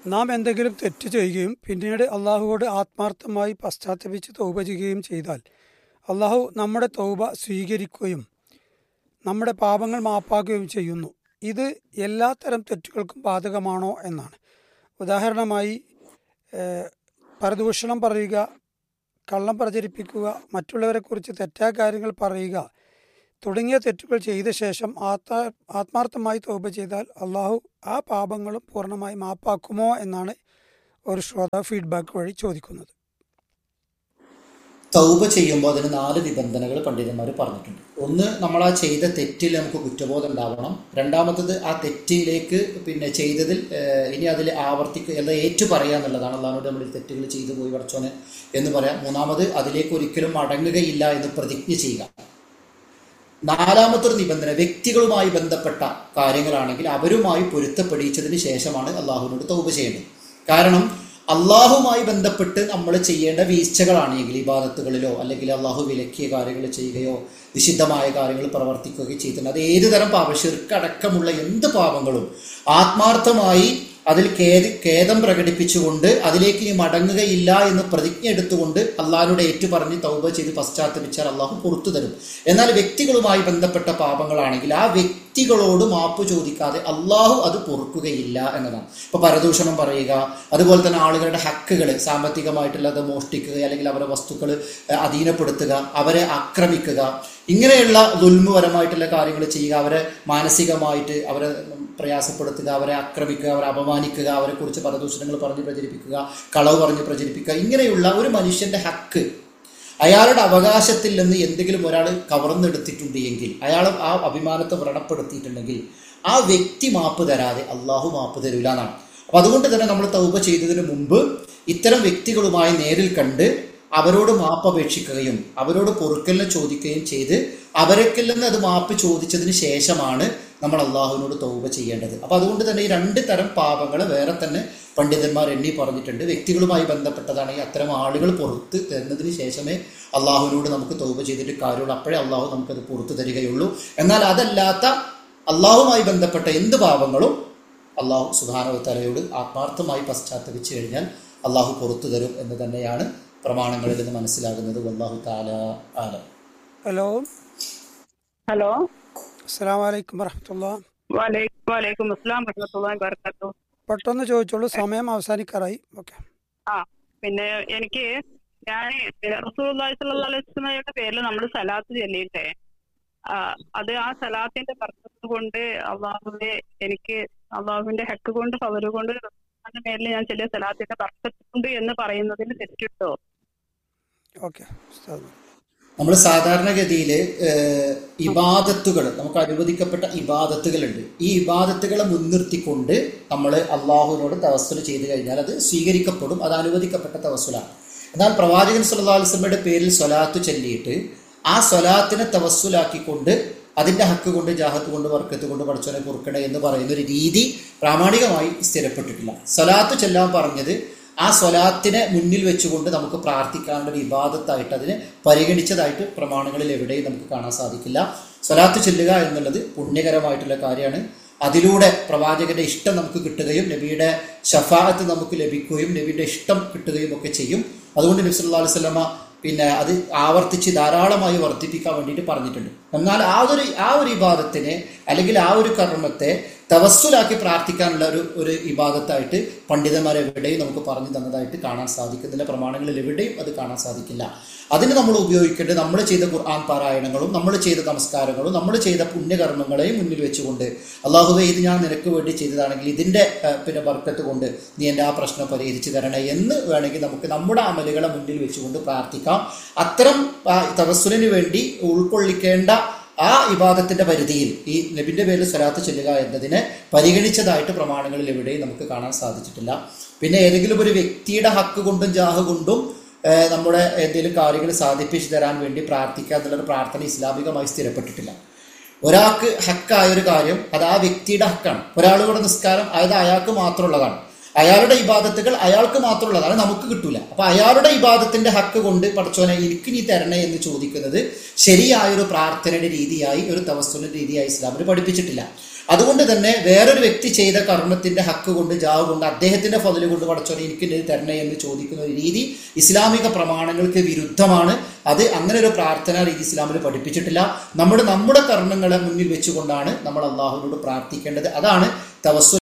നാം എന്തെങ്കിലും തെറ്റ് ചെയ്യുകയും പിന്നീട് അള്ളാഹുവോട് ആത്മാർത്ഥമായി പശ്ചാത്തപിച്ച് തൗബ ചെയ്യുകയും ചെയ്താൽ അള്ളാഹു നമ്മുടെ തൗബ സ്വീകരിക്കുകയും നമ്മുടെ പാപങ്ങൾ മാപ്പാക്കുകയും ചെയ്യുന്നു ഇത് എല്ലാത്തരം തെറ്റുകൾക്കും ബാധകമാണോ എന്നാണ് ഉദാഹരണമായി ഏഹ്, പരദൂഷണം പറയുക കള്ളം പ്രചരിപ്പിക്കുക മറ്റുള്ളവരെക്കുറിച്ച് തെറ്റായ കാര്യങ്ങൾ പറയുക തുടങ്ങിയ തെറ്റുകൾ ചെയ്ത ശേഷം ആത്മാ ആത്മാർത്ഥമായി തോപ ചെയ്താൽ അള്ളാഹു ആ പാപങ്ങളും പൂർണ്ണമായി മാപ്പാക്കുമോ എന്നാണ് ഒരു ശ്രോതാവ് ഫീഡ്ബാക്ക് വഴി ചോദിക്കുന്നത് തൗബ ചെയ്യുമ്പോൾ അതിന് നാല് നിബന്ധനകൾ പണ്ഡിതന്മാർ പറഞ്ഞിട്ടുണ്ട് ഒന്ന് നമ്മൾ ആ ചെയ്ത തെറ്റിൽ നമുക്ക് കുറ്റബോധം ഉണ്ടാവണം രണ്ടാമത്തത് ആ തെറ്റിലേക്ക് പിന്നെ ചെയ്തതിൽ ഏഹ്, ഇനി അതിൽ ആവർത്തിക്കുക അല്ല ഏറ്റു പറയുക എന്നുള്ളതാണ് അള്ളാഹോട് നമ്മൾ ഈ തെറ്റുകൾ ചെയ്തു പോയി പഠിച്ചോനെ എന്ന് പറയാം മൂന്നാമത് അതിലേക്ക് ഒരിക്കലും മടങ്ങുകയില്ല എന്ന് പ്രതിജ്ഞ ചെയ്യുക നാലാമത്തെ ഒരു നിബന്ധന വ്യക്തികളുമായി ബന്ധപ്പെട്ട കാര്യങ്ങളാണെങ്കിൽ അവരുമായി പൊരുത്തപ്പെടിച്ചതിന് ശേഷമാണ് അള്ളാഹുവിനോട് തൗബ ചെയ്യേണ്ടത് കാരണം അള്ളാഹുമായി ബന്ധപ്പെട്ട് നമ്മൾ ചെയ്യേണ്ട വീഴ്ചകളാണെങ്കിൽ ഇബാദത്തുകളിലോ അല്ലെങ്കിൽ അള്ളാഹു വിലക്കിയ കാര്യങ്ങൾ ചെയ്യുകയോ നിഷിദ്ധമായ കാര്യങ്ങൾ പ്രവർത്തിക്കുകയോ ചെയ്തിട്ടുണ്ട് അത് ഏത് തരം പാപം ഷിർക്കടക്കമുള്ള എന്ത് പാപങ്ങളും ആത്മാർത്ഥമായി അതിൽ ഖേദ ഖേദം പ്രകടിപ്പിച്ചുകൊണ്ട് അതിലേക്ക് ഇനി മടങ്ങുകയില്ല എന്ന് പ്രതിജ്ഞ എടുത്തുകൊണ്ട് അള്ളാഹിനോട് ഏറ്റു പറഞ്ഞ് തൗബ ചെയ്ത് പശ്ചാത്തപിച്ചാൽ അള്ളാഹു പുറത്തു തരും എന്നാൽ വ്യക്തികളുമായി ബന്ധപ്പെട്ട പാപങ്ങളാണെങ്കിൽ ആ വ്യക്തികളോട് മാപ്പ് ചോദിക്കാതെ അള്ളാഹു അത് പൊറുക്കുകയില്ല എന്നതാണ് ഇപ്പൊ പരദൂഷണം പറയുക അതുപോലെ തന്നെ ആളുകളുടെ ഹക്കുകൾ സാമ്പത്തികമായിട്ടുള്ളത് മോഷ്ടിക്കുക അല്ലെങ്കിൽ അവരുടെ വസ്തുക്കൾ അധീനപ്പെടുത്തുക അവരെ ആക്രമിക്കുക ഇങ്ങനെയുള്ള ദുൽമുപരമായിട്ടുള്ള കാര്യങ്ങൾ ചെയ്യുക അവരെ മാനസികമായിട്ട് അവരെ പ്രയാസപ്പെടുത്തുക അവരെ ആക്രമിക്കുക അവരെ അപമാനിക്കുക അവരെ കുറിച്ച് പരദൂഷണങ്ങൾ പറഞ്ഞ് പ്രചരിപ്പിക്കുക കളവ് പറഞ്ഞ് പ്രചരിപ്പിക്കുക ഇങ്ങനെയുള്ള ഒരു മനുഷ്യന്റെ ഹക്ക് അയാളുടെ അവകാശത്തിൽ നിന്ന് എന്തെങ്കിലും ഒരാൾ കവർന്നെടുത്തിട്ടുണ്ട് എങ്കിൽ അയാൾ ആ അഭിമാനത്തെ വ്രണപ്പെടുത്തിയിട്ടുണ്ടെങ്കിൽ ആ വ്യക്തി മാപ്പ് തരാതെ അള്ളാഹു മാപ്പ് തരൂല എന്നാണ് അപ്പൊ അതുകൊണ്ട് തന്നെ നമ്മൾ തൗബ ചെയ്തതിന് മുമ്പ് ഇത്തരം വ്യക്തികളുമായി നേരിൽ കണ്ട് അവരോട് മാപ്പ് അപേക്ഷിക്കുകയും അവരോട് പൊറുക്കലിനെ ചോദിക്കുകയും ചെയ്ത് അവരൊക്കിൽ നിന്ന് അത് മാപ്പ് ചോദിച്ചതിന് ശേഷമാണ് നമ്മൾ അള്ളാഹുവിനോട് തൗബ ചെയ്യേണ്ടത് അപ്പൊ അതുകൊണ്ട് തന്നെ ഈ രണ്ട് തരം പാപങ്ങൾ വേറെ തന്നെ പണ്ഡിതന്മാർ എണ്ണി പറഞ്ഞിട്ടുണ്ട് വ്യക്തികളുമായി ബന്ധപ്പെട്ടതാണെങ്കിൽ അത്തരം ആളുകൾ പുറത്ത് തരുന്നതിന് ശേഷമേ അള്ളാഹുവിനോട് നമുക്ക് തൗബ ചെയ്തിട്ട് കാര്യമുള്ളൂ അപ്പോഴേ അള്ളാഹു നമുക്കത് പുറത്തു തരികയുള്ളൂ എന്നാൽ അതല്ലാത്ത അള്ളാഹുമായി ബന്ധപ്പെട്ട എന്ത് പാപങ്ങളും അള്ളാഹു സുധാനവത്തലയോട് ആത്മാർത്ഥമായി പശ്ചാത്തപിച്ചു കഴിഞ്ഞാൽ അള്ളാഹു പുറത്തു തരും എന്ന് തന്നെയാണ് പ്രമാണങ്ങളിൽ നിന്ന് മനസ്സിലാകുന്നത് അള്ളാഹു താല ആലം ഹലോ ഹലോ അസ്സാം വലൈക്കും വറഹമത്തുള്ള വലൈക്കും വലൈക്കും അസ്സലാം വറഹ്മത്തുള്ളാഹി വബറകാതുഹു പെട്ടെന്ന് ചോദിച്ചോളൂ സമയം അവസാനിക്കാറായി ഓക്കെ ആ പിന്നെ എനിക്ക് ഞാൻ റസൂലുള്ളാഹി സ്വല്ലല്ലാഹു അലൈഹി വസല്ലമയുടെ പേരിൽ നമ്മൾ സലാത്ത് ചൊല്ലിയിട്ടേ ആ, അത് ആ സലാത്തിന്റെ ബർക്കത്ത് കൊണ്ട് അള്ളാഹുവെ എനിക്ക് അള്ളാഹുവിന്റെ ഹക്ക് കൊണ്ട് പവര് കൊണ്ട് റസൂലിന്റെ പേരിൽ ഞാൻ ചെല്ലിയ സലാത്തിന്റെ ബർക്കത്ത് കൊണ്ട് എന്ന് പറയുന്നതിൽ തെറ്റിട്ടോ ഓക്കെ ഉസ്താദ് നമ്മൾ സാധാരണഗതിയിൽ ഇബാദത്തുകൾ നമുക്ക് അനുവദിക്കപ്പെട്ട ഇബാദത്തുകളുണ്ട് ഈ ഇബാദത്തുകളെ മുൻനിർത്തിക്കൊണ്ട് നമ്മൾ അള്ളാഹുവിനോട് തവസ്സുൽ ചെയ്തു കഴിഞ്ഞാൽ അത് സ്വീകരിക്കപ്പെടും അത് അനുവദിക്കപ്പെട്ട തവസ്സുലാണ് എന്നാൽ പ്രവാചകൻ സല്ലല്ലാഹു അലൈഹി വസല്ലമയുടെ പേരിൽ സ്വലാത്ത് ചൊല്ലിയിട്ട് ആ സ്വലാത്തിനെ തവസ്സുലാക്കിക്കൊണ്ട് അതിന്റെ ഹക്ക് കൊണ്ട് ജാഹത്ത് കൊണ്ട് വർക്കത്ത് കൊണ്ട് പഠിച്ചവനെ കുറുക്കണേ എന്ന് പറയുന്ന ഒരു രീതി പ്രാമാണികമായി സ്ഥിരപ്പെട്ടിട്ടില്ല സ്വലാത്ത് ചെല്ലാൻ പറഞ്ഞത് ആ സ്വലാത്തിനെ മുന്നിൽ വെച്ചുകൊണ്ട് നമുക്ക് പ്രാർത്ഥിക്കാനുള്ള ഒരു ഇബാദത്തായിട്ട് അതിനെ പരിഗണിച്ചതായിട്ട് പ്രമാണങ്ങളിൽ എവിടെയും നമുക്ക് കാണാൻ സാധിക്കില്ല സ്വലാത്ത് ചെല്ലുക എന്നുള്ളത് പുണ്യകരമായിട്ടുള്ള കാര്യമാണ് അതിലൂടെ പ്രവാചകന്റെ ഇഷ്ടം നമുക്ക് കിട്ടുകയും നബിയുടെ ഷഫാഅത്ത് നമുക്ക് ലഭിക്കുകയും നബിയുടെ ഇഷ്ടം കിട്ടുകയും ഒക്കെ ചെയ്യും അതുകൊണ്ട് നബി സല്ലല്ലാഹു അലൈഹി വസല്ലമ പിന്നെ അത് ആവർത്തിച്ച് ധാരാളമായി വർദ്ധിപ്പിക്കാൻ വേണ്ടിയിട്ട് പറഞ്ഞിട്ടുണ്ട് എന്നാൽ ആ ഒരു ആ ഒരു ഇബാദത്തിനെ അല്ലെങ്കിൽ ആ ഒരു കർമ്മത്തെ തവസ്സുലാക്കി പ്രാർത്ഥിക്കാനുള്ള ഒരു ഒരു ഇബാദത്തായിട്ട് പണ്ഡിതന്മാർ എവിടെയും നമുക്ക് പറഞ്ഞു തന്നതായിട്ട് കാണാൻ സാധിക്കുന്നില്ല പ്രമാണങ്ങളിൽ എവിടെയും അത് കാണാൻ സാധിക്കില്ല അതിന് നമ്മൾ ഉപയോഗിക്കേണ്ടത് നമ്മൾ ചെയ്ത ഖുർആൻ പാരായണങ്ങളും നമ്മൾ ചെയ്ത നമസ്കാരങ്ങളും നമ്മൾ ചെയ്ത പുണ്യകർമ്മങ്ങളെയും മുന്നിൽ വെച്ചുകൊണ്ട് അള്ളാഹുവെ ഇത് ഞാൻ നിനക്ക് വേണ്ടി ചെയ്തതാണെങ്കിൽ ഇതിൻ്റെ ഏഹ്, പിന്നെ ബർക്കത്ത് കൊണ്ട് നീ എൻ്റെ ആ പ്രശ്നം പരിഹരിച്ചു തരണേ എന്ന് വേണമെങ്കിൽ നമുക്ക് നമ്മുടെ അമലുകളെ മുന്നിൽ വെച്ചുകൊണ്ട് പ്രാർത്ഥിക്കാം അത്തരം ആ, തവസ്സുലിന് വേണ്ടി ഉൾക്കൊള്ളിക്കേണ്ട ആ ഇബാദത്തിന്റെ പരിധിയിൽ ഈ നബിന്റെ പേരിൽ സ്വലാത്ത് ചെല്ലുക എന്നതിനെ പരിഗണിച്ചതായിട്ട് പ്രമാണങ്ങളിൽ എവിടെയും നമുക്ക് കാണാൻ സാധിച്ചിട്ടില്ല പിന്നെ ഏതെങ്കിലും ഒരു വ്യക്തിയുടെ ഹക്ക് കൊണ്ടും ജാഹ് കൊണ്ടും ഏഹ്, നമ്മുടെ എന്തെങ്കിലും കാര്യങ്ങൾ സാധിപ്പിച്ചു തരാൻ വേണ്ടി പ്രാർത്ഥിക്കുക എന്നുള്ളൊരു പ്രാർത്ഥന ഇസ്ലാമികമായി സ്ഥിരപ്പെട്ടിട്ടില്ല ഒരാൾക്ക് ഹക്കായ ഒരു കാര്യം അത് ആ വ്യക്തിയുടെ ഹക്കാണ് ഒരാളുടെ നിസ്കാരം അത് അയാൾക്ക് മാത്രമുള്ളതാണ് അയാളുടെ ഇബാദത്തുകൾ അയാൾക്ക് മാത്രമുള്ളതാണ് നമുക്ക് കിട്ടൂല അപ്പൊ അയാളുടെ ഇബാദത്തിന്റെ ഹക്ക് കൊണ്ട് പഠിച്ചോനെ എനിക്ക് നീ തരണേ എന്ന് ചോദിക്കുന്നത് ശരിയായൊരു പ്രാർത്ഥനയുടെ രീതിയായി ഒരു തവസ്സുലിന്റെ രീതിയായി ഇസ്ലാമിൽ പഠിപ്പിച്ചിട്ടില്ല അതുകൊണ്ട് തന്നെ വേറൊരു വ്യക്തി ചെയ്ത കർമ്മത്തിന്റെ ഹക്ക് കൊണ്ട് ജാവ് കൊണ്ട് അദ്ദേഹത്തിന്റെ ഫതില് കൊണ്ട് പഠിച്ചോനെ എനിക്ക് ഇത് തരണേ എന്ന് ചോദിക്കുന്ന ഒരു രീതി ഇസ്ലാമിക പ്രമാണങ്ങൾക്ക് വിരുദ്ധമാണ് അത് അങ്ങനെ ഒരു പ്രാർത്ഥനാ രീതി ഇസ്ലാമിൽ പഠിപ്പിച്ചിട്ടില്ല നമ്മുടെ നമ്മുടെ കർമ്മങ്ങളെ മുന്നിൽ വെച്ചുകൊണ്ടാണ് നമ്മൾ അള്ളാഹുവിനോട് പ്രാർത്ഥിക്കേണ്ടത് അതാണ് തവസ്സുൽ